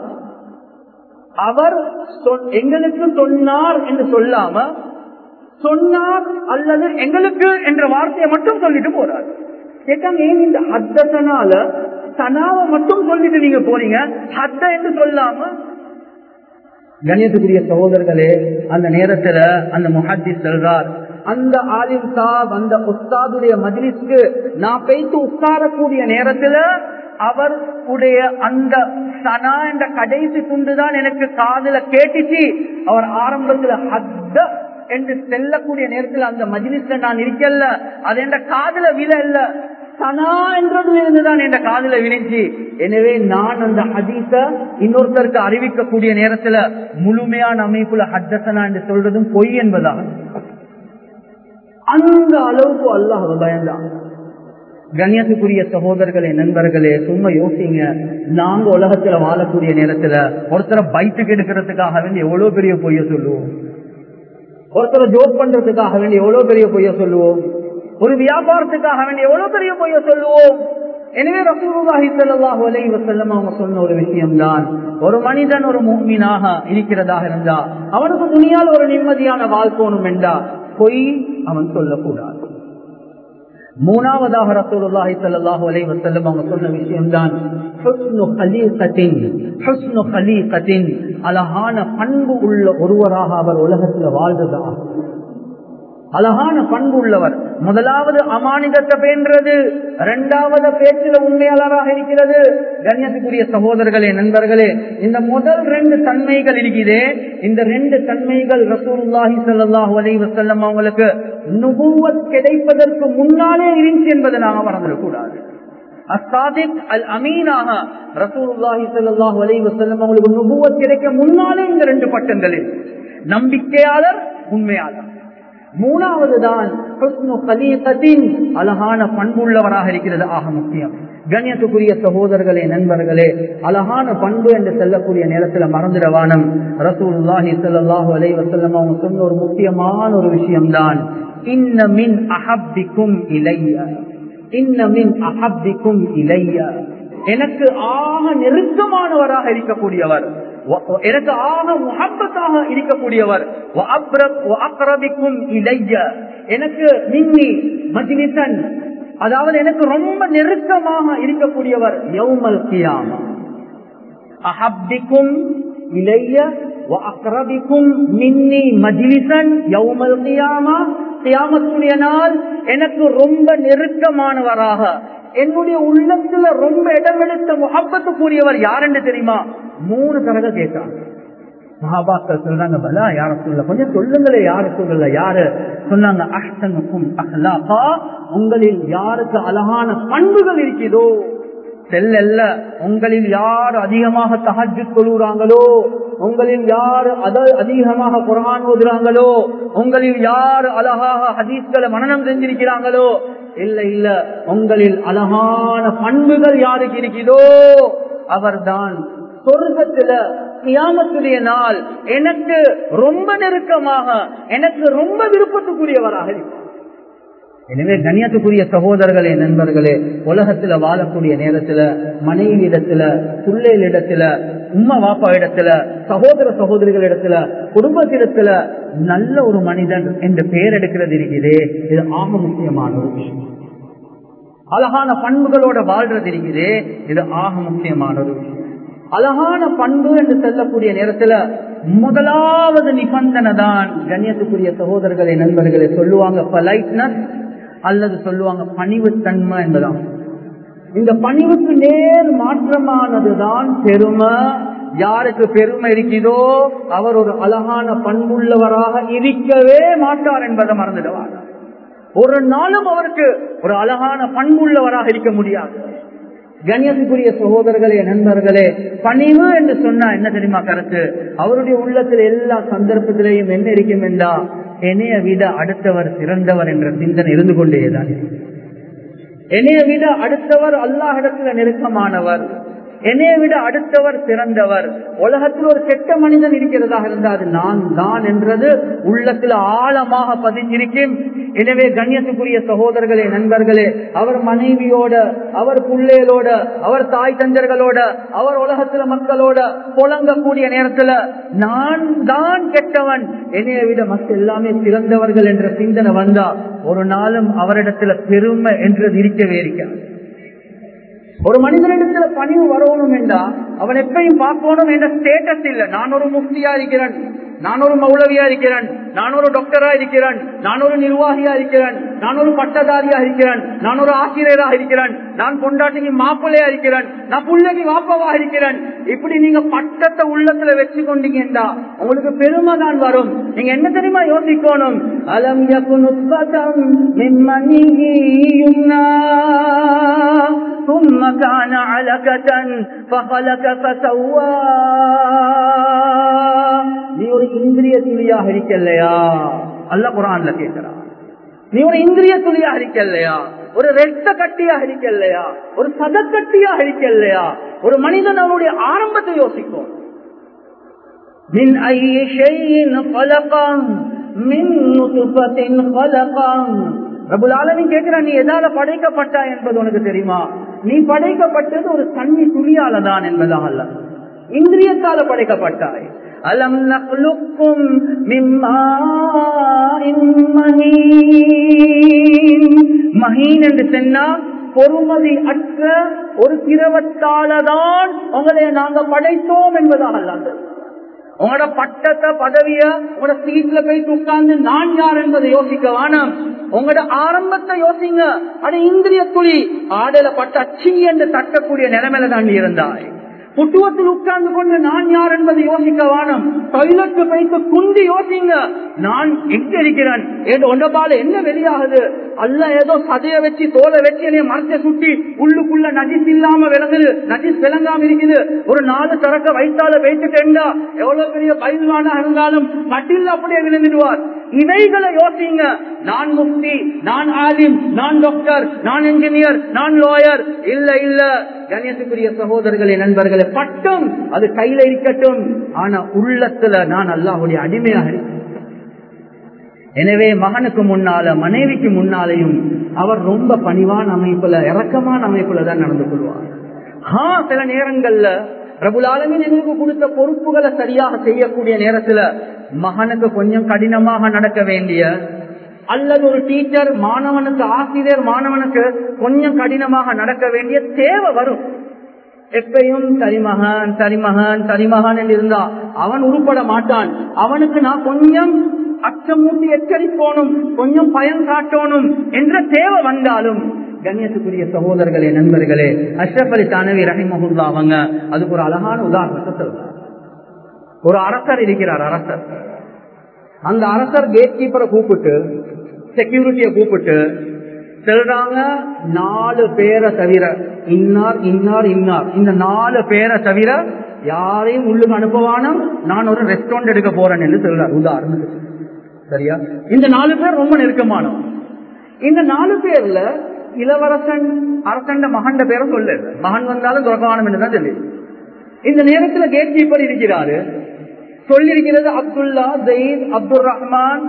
அவர் எங்களுக்கு சொன்னார் என்று சொல்லாம சொன்னார் அல்லது எங்களுக்கு என்ற வார்த்தையை மட்டும் சொல்லிட்டு போறார் கேட்டாங்க ஏன் இந்த ஹத்தசனால சனாவை மட்டும் சொல்லிட்டு நீங்க போறீங்க ஹத்த என்று சொல்லாம கணியத்துக்குரிய சகோதரர்களே அந்த நேரத்துல அந்த முஹத்தி செல்றார் அந்த ஆலிம் சாப் அந்த உஸ்தாதுடைய மஜ்லிஸ்க்கு நான் போயிட்டு உட்காரக்கூடிய நேரத்துல அவர் உடைய அந்த சனா என்ற கடைசி துண்டுதான் எனக்கு காதுல கேட்டுச்சு அவர் ஆரம்பத்துல ஹத்த என்று செல்லக்கூடிய நேரத்தில் அந்த மஜ்லிஸ்ல நான் இருக்கல அது என்ற காதுல விழ இல்ல சனா என்றதுல இருந்துதான் என்ற காதுல விழுந்துச்சு எனவே நான் அந்த ஹதீஸ இன்னொருத்தருக்கு அறிவிக்கக்கூடிய நேரத்துல முழுமையான அமைப்புல ஹத்தசனா என்று சொல்றதும் பொய் என்பதாக அந்த அளவுக்கு அல்லாஹ் பயந்தான் கண்ணியத்துக்குரிய சகோதரர்களே நண்பர்களே சும்மா யோசிங்க நாங்க உலகத்துல வாழக்கூடிய நேரத்துல ஒருத்தரை பைட்டுக்கு எடுக்கிறதுக்காக வேண்டி எவ்வளவு பெரிய பொய்ய சொல்லுவோம் ஒருத்தரை ஜோக் பண்றதுக்காக வேண்டி எவ்வளவு பெரிய பொய்ய சொல்லுவோம் ஒரு வியாபாரத்துக்காக வேண்டி எவ்வளவு பெரிய பொய்ய சொல்லுவோம் எனவே ரசூலுல்லாஹி ஸல்லல்லாஹு அலைஹி வஸல்லம் அவங்க சொன்ன ஒரு விஷயம் தான் ஒரு மனிதன் ஒரு மூமினாக இருக்கிறதாக இருந்தா அவனுக்கு துணியால் ஒரு நிம்மதியான வாழ்க்கணும் என்றா பொய் அவன் சொல்லக்கூடாது மூணாவதாக ரசூலுல்லாஹி ஸல்லல்லாஹு அலைஹி வஸல்லம் அவங்க சொன்ன விஷயம் தான் ஹுஸ்னு கலீகத்தின் ஹுஸ்னு கலீகத்தின் அழகான பண்பு உள்ள ஒருவராக அவர் உலகத்தில் வாழ்ந்ததா அழகான பண்பு உள்ளவர் முதலாவது அமானிதத்தை பேன்றது இரண்டாவது பேச்சில் உண்மையாளராக இருக்கிறது கண்ணியத்துக்குரிய சகோதரர்களே நண்பர்களே இந்த முதல் ரெண்டு தன்மைகள் இருக்கிறதே இந்த ரெண்டு தன்மைகள் ரசூலுல்லாஹி ஸல்லல்லாஹு அலைஹி வஸல்லம் அவங்களுக்கு நுபுவத் கிடைப்பதற்கு முன்னாலே இருந்துச்சு என்பதை நாம மறந்துடக்கூடாது அசாதிக் அல் அமீனாக ரசூலுல்லாஹி ஸல்லல்லாஹு அலைஹி வஸல்லம் அவங்களுக்கு நுபுவத் கிடைக்க முன்னாலே இந்த ரெண்டு பட்டங்கள் நம்பிக்கையாளர் உண்மையாளர் மூணாவது தான் அழகான பண்புள்ளவராக இருக்கிறது ஆக முக்கியம் கண்ணியத்துக்குரிய சகோதரர்களே நண்பர்களே அழகான பண்பு என்று செல்லக்கூடிய நேரத்தில் மறந்துடவானம் ரசூல்லாஹி சல்லாஹூ அலை வசல்லம் அவங்க சொன்ன ஒரு முக்கியமான ஒரு விஷயம்தான் இன்ன மின் அஹப்பிக்கும் இளைய இன்ன மின் அஹப்பிக்கும் இளைய எனக்கு ஆக நெருக்கமானவராக இருக்கக்கூடியவர் எனக்கு ஆக முகப்பத்தாக இருக்கக்கூடியவர் இளைய எனக்கு மின்னி மஜ்லிசன் அதாவது எனக்கு ரொம்ப நெருக்கமாக இருக்கக்கூடியவர் யௌமல் கியாமா அஹப்பிக்கும் இளைய அக்ரபிக்கும் மின்னி மஜ்லிசன் யௌமல் கியாமா கியாமத்துடைய நாள் எனக்கு ரொம்ப நெருக்கமானவராக என்னுடைய உள்ளத்துல ரொம்ப இடமெடுத்த முகப்பத்துக்குரியவர் யாருன்னு தெரியுமா மூணு தடவை கேட்டாங்க மகாபாக்கள் சொல்றாங்க பலா யார சொல்ல கொஞ்சம் சொல்லுங்களே யாரு சொல்லல யாரு சொன்னாங்க அஷ்டனுக்கும் அஹ்லாகா உங்களில் யாருக்கு அழகான பண்புகள் இருக்கிறதோ செல்லல்ல உங்களில் யார் அதிகமாக தஹஜ் தொழுகிறாங்களோ உங்களில் யார் அத அதிகமாக குரான் ஓதுறாங்களோ உங்களில் யார் அழகாக ஹதீஸ்களை மனநம் செஞ்சிருக்கிறாங்களோ இல்ல இல்ல உங்களில் அழகான பண்புகள் யாருக்கு இருக்குதோ அவர்தான் சொர்க்கத்துல கியாமத்துடைய நாள் எனக்கு ரொம்ப நெருக்கமாக எனக்கு ரொம்ப விருப்பத்துக்குரியவராக இருப்பார் எனவே கண்ணியத்துக்குரிய சகோதரர்களே நண்பர்களே உலகத்துல வாழக்கூடிய நேரத்துல மனைவி இடத்துல பிள்ளைகள் இடத்துல உம்மா வாப்பா இடத்துல சகோதர சகோதரிகள் இடத்துல குடும்பத்திடத்துல நல்ல ஒரு மனிதன் என்று பெயர் எடுக்கிறது இருக்குது இது ஆக முக்கியமான ஒரு விஷயம் அழகான பண்புகளோட வாழ்றது இருக்குது இது ஆக முக்கியமான ஒரு விஷயம் அழகான பண்பு என்று சொல்லக்கூடிய நேரத்துல முதலாவது நிபந்தனை தான் கண்ணியத்துக்குரிய சகோதரர்களை நண்பர்களை சொல்லுவாங்க பொலைட்னஸ் அல்லது சொல்லுவாங்க பணிவுத்தன்மை என்பதான் இந்த பணிவுக்கு நேர் மாற்றமானதுதான் பெருமை யாருக்கு பெருமை இருக்குதோ அவர் ஒரு அழகான பண்புள்ளவராக இருக்கவே மாட்டார் என்பதை மறந்துடுவார் ஒரு நாளும் அவருக்கு ஒரு அழகான பண்புள்ளவராக இருக்க முடியாது கண்ணியத்துக்குரிய சகோதரர்களே நண்பர்களே பணிவு என்று சொன்னா என்ன தெரியுமா கருத்து அவருடைய உள்ளத்தில் எல்லா சந்தர்ப்பத்திலேயும் என்ன இருக்கும் என்றா என்னைய விட அடுத்தவர் சிறந்தவர் என்ற சிந்தனை இருந்து கொண்டேதான் என்னைய விட அடுத்தவர் அல்லாஹிடத்துல நெருக்கமானவர் என்னைய விட அடுத்தவர் சிறந்தவர் உலகத்தில் ஒரு கெட்ட மனிதன் இருக்கிறதாக இருந்தால் அது நான் தான் என்றது உள்ளத்தில் ஆழமாக பதிஞ்சிருக்கும் எனவே கண்ணியத்துக்குரிய சகோதரர்களே நண்பர்களே அவர் மனைவியோட அவர் பிள்ளைகளோட அவர் தாய் தந்தர்களோட அவர் உலகத்துல மக்களோட புழங்கக்கூடிய நேரத்துல நான் தான் கெட்டவன் என்னைய விட மற்ற எல்லாமே சிறந்தவர்கள் என்ற சிந்தனை வந்தா ஒரு நாளும் அவரிடத்துல பெருமை என்றது இருக்கவே இருக்காது ஒரு மனிதனிடத்துல பணிவு வரணும் என்றா அவன் எப்பயும் பார்க்கணும் என்ற ஸ்டேட்டஸ் இல்ல நான் ஒரு முஃப்தியா இருக்கிறேன் நான் ஒரு மௌலவியா இருக்கிறேன் நான் ஒரு டாக்டரா இருக்கிறேன் நான் ஒரு நிர்வாகியா இருக்கிறேன் நான் ஒரு பட்டதாரியா இருக்கிறேன் நான் ஒரு ஆசிரியராக இருக்கிறேன் நான் கொண்டாட்டிக்கு மாப்பிள்ளையா இருக்கிறேன் நான் பிள்ளைக்கு வாப்பாவா இருக்கிறேன் இப்படி நீங்க பட்டத்தை உள்ளத்துல வச்சு கொண்டீங்கன்னா உங்களுக்கு பெருமை தான் வரும் நீங்க என்ன தெரியுமா யோசிக்கணும் அலம் ثم كان علكة فخلق فسوى நீ ஒரு இந்திரிய துளியாக இருக்கலையா அல்ல குரான்ல கேட்கிறான் நீ ஒரு இந்திரிய துளியாக இருக்கலையா ஒரு ரெட்ட கட்டியாக இருக்கலையா ஒரு சதக்கட்டியாக இருக்கலையா ஒரு மனிதன் அவனுடைய ஆரம்பத்தை யோசிக்கும் மின் ஐய ஷையின் ஃபலகம் மின் நுதுஃபத்தின் ஃபலகம் ரபுல் ஆலமின் கேட்கிறான் நீ எதால படைக்கப்பட்டா என்பது உனக்கு தெரியுமா நீ படைக்கப்பட்டது ஒரு தண்ணி துளியால தான் என்பதாக அல்ல இந்திரியத்தால படைக்கப்பட்டாய் அலம் நக்லுக்கும் மஹீன் என்று சொன்னா பொறுமதி அற்ற ஒரு திரவத்தாலதான் உங்களை நாங்க படைத்தோம் என்பதாக அல்லாது உங்களோட பட்டத்தை பதவிய உங்களோட சீட்ல போய் உட்கார்ந்து நான் யார் என்பதை யோசிக்க வேணாம் உங்களோட ஆரம்பத்தை யோசிங்க அது இந்திரிய துளி ஆடல பட்ட அச்சி என்று தட்டக்கூடிய நிலைமையில தான் இருந்தாய் புட்டுவத்தில் உட்கார்ந்து கொண்டு நான் யார் என்பதை யோசிக்க வானம் டாய்லெட்டு வைத்து குண்டி யோசிங்க நான் எங்க இருக்கிறேன் ஏதோ ஒன்றபால என்ன வெளியாகுது அல்ல ஏதோ சதைய வச்சு தோலை வச்சு என்னைய மரத்தை சுட்டி உள்ளுக்குள்ள நஜிஸ் இல்லாம விளங்குது நஜிஸ் விளங்காம இருக்குது ஒரு நாலு சரக்க வைத்தால வைத்துட்டேன்டா எவ்வளவு பெரிய பயில்வானா இருந்தாலும் கட்டில் அப்படியே விழுந்துடுவார் இவைகளை யோசிங்க நான் முக்தி நான் ஆலிம் நான் டாக்டர் நான் இன்ஜினியர் நான் லாயர் இல்ல இல்ல கணேசக்குரிய சகோதரர்களே நண்பர்களே பட்டம் அது கையில இருக்கட்டும் ஆனா உள்ளத்துல நான் அல்லாஹுடைய அடிமையாக இருக்கேன் எனவே மகனுக்கு முன்னால மனைவிக்கு முன்னாலேயும் அவர் ரொம்ப பணிவான அமைப்புல இறக்கமான அமைப்புல தான் நடந்து கொள்வார் ஆ சில நேரங்கள்ல பிரபுலாலமின் எங்களுக்கு கொடுத்த பொறுப்புகளை சரியாக செய்யக்கூடிய நேரத்துல மகனுக்கு கொஞ்சம் கடினமாக நடக்க வேண்டிய அல்லது ஒரு டீச்சர் மாணவனுக்கு ஆசிரியர் மாணவனுக்கு கொஞ்சம் கடினமாக நடக்க வேண்டிய தேவை வரும் எப்பயும் சரிமகன் சரிமகன் சரிமகன் என்று இருந்தா அவன் உருப்பட மாட்டான் அவனுக்கு நான் கொஞ்சம் அச்சமூட்டி எச்சரிக்கணும் கொஞ்சம் பயன் காட்டணும் என்ற தேவை வந்தாலும் கண்ணியத்துக்குரிய சகோதரர்களே நண்பர்களே அஷ்ரப் அலி தானவி ரஹிமஹுல்லா அவங்க அதுக்கு ஒரு அழகான உதாரணத்தை சொல்றார் ஒரு அரசர் இருக்கிறார் அரசர் அந்த அரசர் கேட் கீப்பரை கூப்பிட்டு செக்யூரிட்டியை கூப்பிட்டு சொல்றாங்க நாலு பேரை தவிர இன்னார் இன்னார் இன்னார் இந்த நாலு பேரை தவிர யாரையும் உள்ளுக்கு அனுப்பவானம் நான் ஒரு ரெஸ்டாரண்ட் எடுக்க போறேன் என்று சொல்றார் உதாரணத்துக்கு சரியா இந்த நாலு பேர் ரொம்ப நெருக்கமானோம் இந்த நாலு பேர்ல இளவரசன் அரசண்ட மகண்ட பேரை சொல்லு மகன் வந்தாலும் துறக்கவானம் என்றுதான் சொல்லி இந்த நேரத்துல கேட் கீப்பர் இருக்கிறாரு சொல்லியிருக்கிறது அப்துல்லா ஜெயித் அப்துல் ரஹ்மான்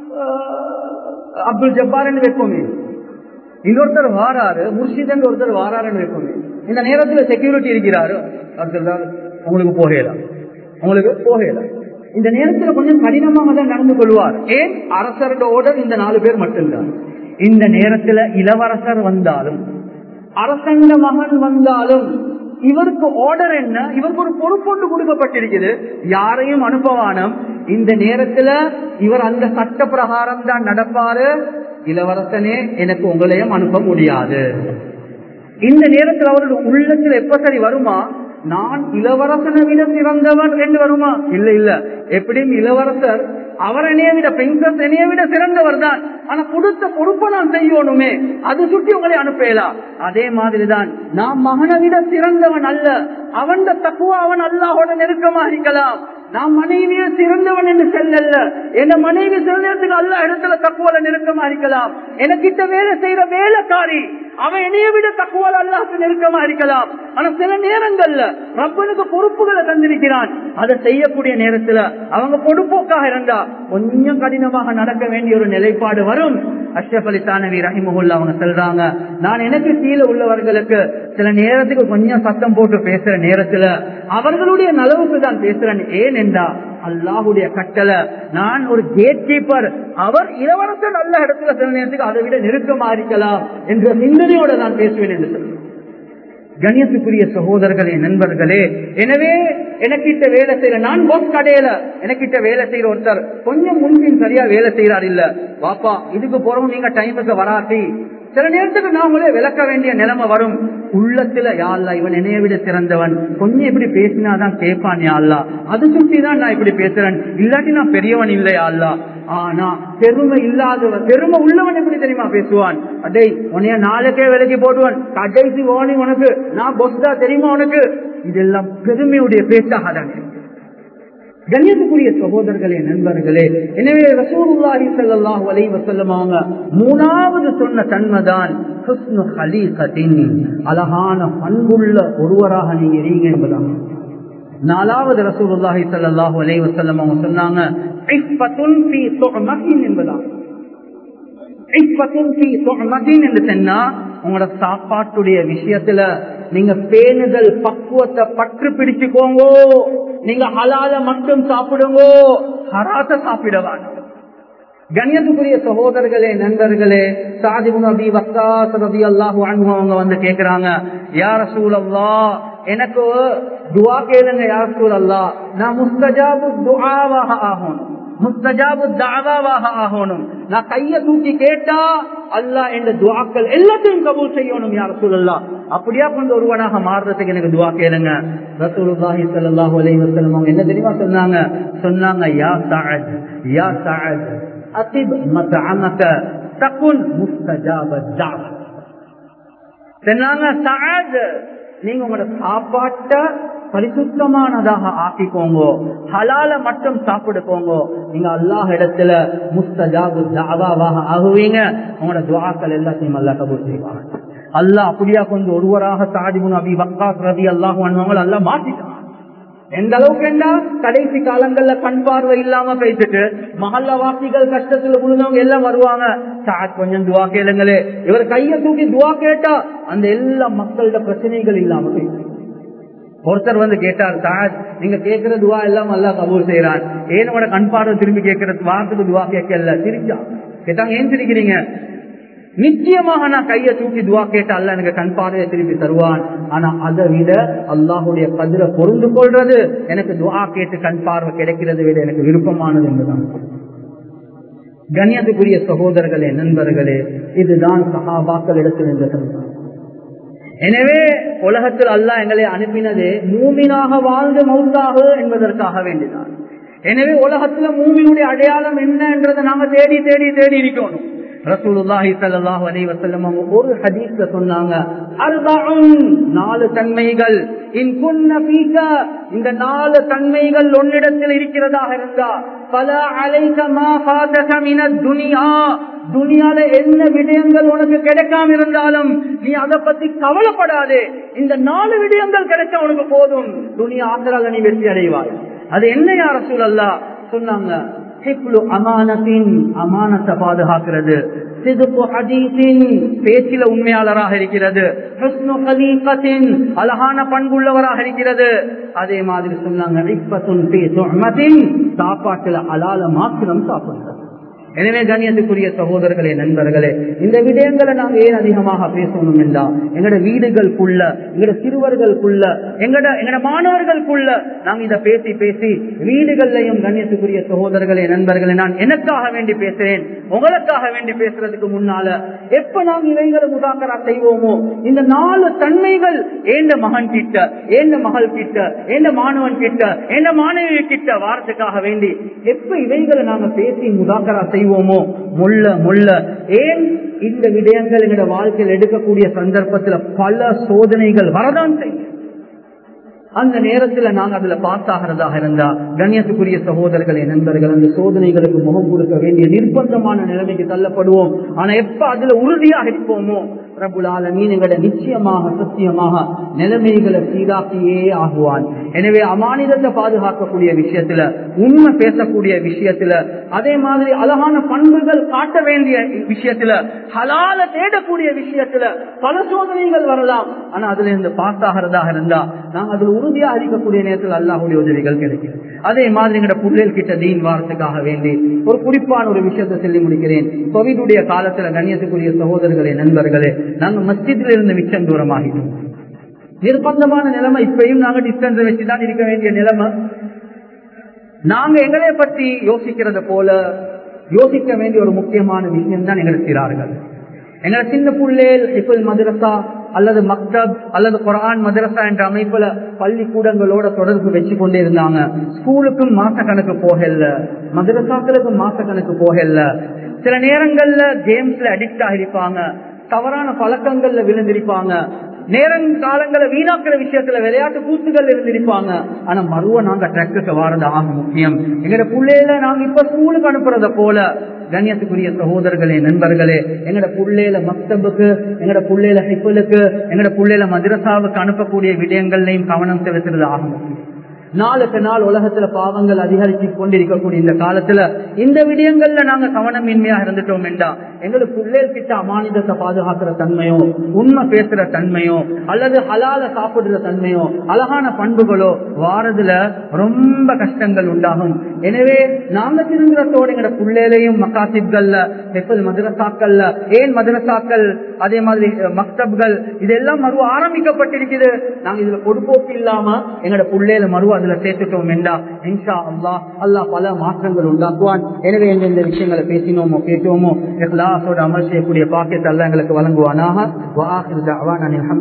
அப்துல் ஜப்பார் என்று வைப்போமே இன்னொருத்தர் வாராரு முர்ஷித் என்று ஒருத்தர் வாராருன்னு வைப்போமே இந்த நேரத்துல செக்யூரிட்டி இருக்கிறாரு அப்துல்லா உங்களுக்கு போகலாம் உங்களுக்கு போகலாம் இந்த நேரத்துல கொஞ்சம் கடினமாக தான் நடந்து கொள்வார் ஏன் அரசரோட ஓடர் இந்த நாலு பேர் மட்டும்தான் இந்த நேரத்துல இளவரசர் வந்தாலும் அரசங்க மகன் வந்தாலும் இவருக்கு ஆர்டர் என்ன இவருக்கு ஒரு பொறுப்பொண்டு கொடுக்கப்பட்டிருக்குது யாரையும் அனுப்பவானம் இந்த நேரத்துல இவர் அந்த சட்ட பிரகாரம் தான் நடப்பாரு இளவரசனே எனக்கு உங்களையும் அனுப்ப முடியாது இந்த நேரத்தில் அவருடைய உள்ளத்தில் எப்ப சரி வருமா நான் இளவரசனை விட சிறந்தவன் என்று வருமா இல்ல இல்ல எப்படியும் இளவரசர் அவர் என்னைய விட பிரின்சஸ் என்னைய விட சிறந்தவர் தான் ஆனா கொடுத்த பொறுப்பை நான் செய்யணுமே அது சுட்டி உங்களை அனுப்பலாம் அதே மாதிரிதான் நான் மகனை விட சிறந்தவன் அல்ல அவன் தக்குவா அவன் அல்லாஹோட நெருக்கமா இருக்கலாம் நான் மனைவியை சிறந்தவன் என்று செல்லல்ல என் மனைவி சிறந்ததுக்கு அல்ல இடத்துல தக்குவல நெருக்கமா இருக்கலாம் எனக்கிட்ட வேலை செய்யற வேலைக்காரி அவன் என்னைய விட தக்குவல அல்லாஹுக்கு நெருக்கமா இருக்கலாம் ஆனா சில நேரங்கள்ல ரப்பனுக்கு பொறுப்புகளை தந்திருக்கிறான் அதை செய்யக்கூடிய நேரத்துல அவங்க பொறுப்போக்காக இருந்தா கொஞ்சம் கடினமாக நடக்க வேண்டிய ஒரு நிலைப்பாடு வரும் அஷ்ரப் அலி தானவி ரஹிமஹுல்லா அவங்க சொல்றாங்க நான் எனக்கு கீழே உள்ளவர்களுக்கு சில நேரத்துக்கு கொஞ்சம் சத்தம் போட்டு பேசுற நேரத்துல அவர்களுடைய நலவுக்கு தான் பேசுறேன் ஏன் என்றா அல்லாஹுடைய கட்டளை நான் ஒரு கேட் கீப்பர் அவர் இளவரசர் நல்ல இடத்துல சில நேரத்துக்கு அதை விட நெருக்கமா இருக்கலாம் என்ற சிந்தனையோட நான் பேசுவேன் என்று சொல்றேன் கணியத்துக்குரிய சகோதரர்களே நண்பர்களே எனவே எனக்கிட்ட வேலை செய்யற நான் போஸ் கடையில எனக்கிட்ட வேலை செய்யற ஒருத்தர் கொஞ்சம் முன்பின் சரியா வேலை செய்யறாரு இல்ல வாப்பா இதுக்கு போறோம் நீங்க டைமுக்கு வராட்டி சில நேரத்துக்கு நான் உங்களே விளக்க வேண்டிய நிலைமை வரும் உள்ளத்துல யாழ்லா இவன் என்னைய விட சிறந்தவன் கொஞ்சம் இப்படி பேசினாதான் கேட்பான் யாழ்லா அது சுற்றி தான் நான் இப்படி பேசுறேன் இல்லாட்டி நான் பெரியவன் இல்லையா அல்லா ஆனா பெருமை இல்லாதவன் பெருமை உள்ளவன் எப்படி தெரியுமா பேசுவான் அடே உனைய நாளைக்கே விலைக்கு போடுவான் கடைசி ஓனி உனக்கு நான் பொஸ்தா தெரியுமா உனக்கு இதெல்லாம் பெருமையுடைய பேச்சாக தான் கண்ணியத்துக்குரிய சகோதரர்களே நண்பர்களே எனவே ரசூலுல்லாஹி ஸல்லல்லாஹு அலைஹி வஸல்லம் அவங்க மூணாவது சொன்ன தன்மைதான் ஹுஸ்னு ஹலீகத்தின் அழகான பண்புள்ள ஒருவராக நீங்க இருங்க என்பதான் நாலாவது ரசூலுல்லாஹி ஸல்லல்லாஹு அலைஹி வஸல்லம் அவங்க சொன்னாங்க இஃபத்துன் ஃபீ துஅமத்தின் என்பதான் இஃபத்துன் ஃபீ துஅமத்தின் என்று சொன்னா உங்களோட சாப்பாட்டுடைய விஷயத்துல நீங்க பேணுதல் பக்குவத்தை பற்று பிடிச்சுக்கோங்க நீங்க ஹலால மட்டும் சாப்பிடுங்க ஹராத்த சாப்பிடவான் கண்ணியத்துக்குரிய சகோதரர்களே நண்பர்களே சாதிபு நபி வக்காஸ் ரபி அல்லாஹு அவங்க வந்து கேக்குறாங்க யார சூழல்லா எனக்கு துவா கேளுங்க யார் சூழல்லா நான் முஸ்தஜாபு துஆவாக ஆகணும் முஸ்தஜாபு தாவாவாக ஆகணும் நான் கைய தூக்கி கேட்டா அல்லாஹ் என்ற துவாக்கள் எல்லாத்தையும் கபூல் செய்யணும் யார் சொல்லலாம் அப்படியா கொண்டு ஒருவனாக மாறுறதுக்கு எனக்கு துவா கேளுங்க ரசூலுல்லாஹி ஸல்லல்லாஹு அலைஹி வஸல்லம் அவங்க என்ன தெரியுமா சொன்னாங்க சொன்னாங்க யா சஅத் யா சஅத் அசிப் மத்அமக தகுன் முஸ்தஜாப தாவா சொன்னாங்க சஅத் நீங்க உங்களோட சாப்பாட்டை பரிசுத்தமானதாக ஆக்கிக்கோங்க ஹலால மட்டும் சாப்பிடுக்கோங்க நீங்க அல்லாஹ் இடத்துல முஸ்தஜாபு தாவாவாக ஆகுவீங்க உங்களோட துவாக்கள் எல்லாத்தையும் அல்லா கபூர் செய்வாங்க அல்லாஹ் அப்படியா கொஞ்சம் ஒருவராக சாதிபுன் அபி வக்காஸ் ரவி அல்லாஹ் பண்ணுவாங்க அல்லா மாத்திட்டான் எந்த அளவுக்கு என்ன கடைசி காலங்கள்ல கண் பார்வை இல்லாம பேசிட்டு மகல்ல வாசிகள் கஷ்டத்துல விழுந்தவங்க எல்லாம் வருவாங்க சாத் கொஞ்சம் துவா கேளுங்களே இவர் கைய தூக்கி துவா கேட்டா அந்த எல்லா மக்களோட பிரச்சனைகள் இல்லாம போயிட்டு ஒருத்தர் வந்து கேட்டார் சாத் நீங்க கேட்கிற துவா எல்லாம் அல்லா கபூர் செய்யறான் ஏன் உட கண் பார்வை திரும்பி கேட்கறது வாரத்துக்கு துவா கேட்கல சிரிச்சா கேட்டாங்க ஏன் சிரிக்கிறீங்க நிச்சயமாக நான் கையை தூக்கி துவா கேட்ட அல்ல எனக்கு கண் பார்வையை திருப்பி தருவான் ஆனா அதை விட அல்லாஹுடைய கதிரை பொருந்து கொள்றது எனக்கு துவா கேட்டு கண் பார்வை கிடைக்கிறது விட எனக்கு விருப்பமானது என்றுதான் கண்ணியத்துக்குரிய சகோதரர்களே நண்பர்களே இதுதான் சகாபாக்கள் இடத்தில் இருந்த எனவே உலகத்தில் அல்லாஹ் எங்களை அனுப்பினது மூமினாக வாழ்ந்து மௌத்தாக என்பதற்காக வேண்டிதான் எனவே உலகத்துல மூமினுடைய அடையாளம் என்ன என்றதை நாங்க தேடி தேடி தேடி இருக்கணும் ரசூலுல்லாஹி ஸல்லல்லாஹு அலைஹி வஸல்லம் அவங்க ஒரு ஹதீஸ்ல சொன்னாங்க அர்பஉன் நாலு தன்மைகள் இன் குன்ன ஃபீக இந்த நாலு தன்மைகள் உன்னிடத்தில் இருக்கிறதாக இருந்தா பல அலைக மா ஃபாதக மினத் துனியா துனியால என்ன விடயங்கள் உனக்கு கிடைக்காம இருந்தாலும் நீ அதை பத்தி கவலைப்படாதே இந்த நாலு விடயங்கள் கிடைச்சா உனக்கு போதும் துனியா ஆசரால நீ வெற்றி அடைவாய் அது என்ன யார சூழல்லா சொன்னாங்க அமானத்தின் அமானத்தை பாதுகாக்கிறது சிதுப்பு ஹதீஸின் பேச்சில உண்மையாளராக இருக்கிறது அழகான பண்புள்ளவராக இருக்கிறது அதே மாதிரி சொன்னாங்க சாப்பாட்டுல அலால மாத்திரம் சாப்பிடுறது எனவே கண்ணியத்துக்குரிய சகோதரர்களே நண்பர்களே இந்த விடயங்களை நாங்க ஏன் அதிகமாக பேசணும் என்றா எங்கட வீடுகளுக்குள்ள எங்கட சிறுவர்களுக்குள்ள எங்கட எங்கட மாணவர்களுக்குள்ள நாங்க இதை பேசி பேசி வீடுகள்லையும் கண்ணியத்துக்குரிய சகோதரர்களே நண்பர்களே நான் எனக்காக வேண்டி பேசுறேன் உங்களுக்காக வேண்டி பேசுறதுக்கு முன்னால எப்ப நாங்க இவைகளை முதாக்கரா செய்வோமோ இந்த நாலு தன்மைகள் ஏந்த மகன் கிட்ட ஏந்த மகள் கிட்ட ஏந்த மாணவன் கிட்ட ஏந்த மாணவி கிட்ட வாரத்துக்காக வேண்டி எப்ப இவைகளை நாங்க பேசி முதாக்கரா செய்வோமோ முள்ள முள்ள ஏன் இந்த விடயங்கள் எங்களோட வாழ்க்கையில் எடுக்கக்கூடிய சந்தர்ப்பத்தில் பல சோதனைகள் வரதான் செய்யும் அந்த நேரத்துல நாங்க அதுல பாஸ் ஆகிறதாக இருந்தா கண்ணியத்துக்குரிய சகோதரர்களே நண்பர்கள் அந்த சோதனைகளுக்கு முகம் கொடுக்க வேண்டிய நிர்பந்தமான நிலைமைக்கு தள்ளப்படுவோம் ஆனா எப்ப அதுல உறுதியாக இருப்போமோ பிரபுலால மீன்களை நிச்சயமாக சத்தியமாக நிலைமைகளை சீராக்கியே ஆகுவான் எனவே அமானிதத்தை பாதுகாக்கக்கூடிய விஷயத்துல உண்மை பேசக்கூடிய விஷயத்துல அதே மாதிரி அழகான பண்புகள் காட்ட வேண்டிய விஷயத்துல ஹலால தேடக்கூடிய விஷயத்துல பல சோதனைகள் வரலாம் ஆனா அதுல இருந்து பாஸ் ஆகிறதாக இருந்தா நாங்க அதுல உறுதியா அறிக்கக்கூடிய நேரத்தில் அல்லாஹுடைய உதவிகள் கிடைக்கும் அதே மாதிரி எங்கட புள்ளல் கிட்ட தீன் வாரத்துக்காக வேண்டி ஒரு குறிப்பான ஒரு விஷயத்தை சொல்லி முடிக்கிறேன் கோவிடுடைய காலத்துல கண்ணியத்துக்குரிய சகோதரர்களே நண்பர்களே நாங்க மஸ்ஜிதில் இருந்து மிச்சம் தூரமாகிட்டோம் நிர்பந்தமான நிலைமை இப்பயும் நாங்க டிஸ்டன்ஸ் வச்சுதான் இருக்க வேண்டிய நிலைமை நாங்க எங்களை பற்றி யோசிக்கிறது போல யோசிக்க வேண்டிய ஒரு முக்கியமான விஷயம் தான் எங்களை சிறார்கள் எங்களை சின்ன புள்ளேல் இப்போது மதரசா அல்லது மக்தப் அல்லது குரான் மதரசா என்ற அமைப்புல பள்ளிக்கூடங்களோட தொடர்பு வச்சு கொண்டே இருந்தாங்க ஸ்கூலுக்கும் மாச கணக்கு போகல மதரசாக்களுக்கும் மாச கணக்கு போகல சில நேரங்கள்ல கேம்ஸ்ல அடிக்ட் ஆகிருப்பாங்க தவறான பழக்கங்கள்ல விழுந்திருப்பாங்க நேரம் காலங்களை வீணாக்குற விஷயத்துல விளையாட்டு கூத்துகள் இருந்திருப்பாங்க ஆனா மறுவ நாங்க ட்ரக்குக்கு வாரது ஆக முக்கியம் எங்கட புள்ளையில நாங்க இப்ப ஸ்கூலுக்கு அனுப்புறத போல கண்ணியத்துக்குரிய சகோதரர்களே நண்பர்களே எங்கட புள்ளையில மக்தபுக்கு எங்கட புள்ளையில ஹிப்புலுக்கு எங்கட புள்ளையில மதுரசாவுக்கு அனுப்பக்கூடிய விடயங்கள்லையும் கவனம் செலுத்துறது ஆக முக்கியம் நாளுக்கு நாள் உலகத்துல பாவங்கள் அதிகரிச்சு கொண்டிருக்கக்கூடிய இந்த காலத்துல இந்த விடயங்கள்ல நாங்க கவனமின்மையா இருந்துட்டோம் என்றா எங்களுக்கு பிள்ளைகள் கிட்ட அமானிதத்தை பாதுகாக்கிற தன்மையோ உண்மை பேசுற தன்மையோ அல்லது ஹலால சாப்பிடுற தன்மையோ அழகான பண்புகளோ வாரதுல ரொம்ப கஷ்டங்கள் உண்டாகும் எனவே நாங்க திருங்குறதோட எங்கட பிள்ளைகளையும் மக்காசிப்கள்ல எப்போது மதரசாக்கள்ல ஏன் மதரசாக்கள் அதே மாதிரி மக்தப்கள் இதெல்லாம் மறு ஆரம்பிக்கப்பட்டிருக்குது நாங்க இதுல பொடுப்போக்கு இல்லாம எங்கட பிள்ளையில மறு அதுல சேர்த்துட்டோம் என்றா இன்ஷா அல்லா அல்லா பல மாற்றங்கள் உண்டாக்குவான் எனவே எந்தெந்த விஷயங்களை பேசினோமோ கேட்டோமோ இஹ்லாஸோட அமல் செய்யக்கூடிய பாக்கியத்தை அல்ல எங்களுக்கு வழங்குவானாக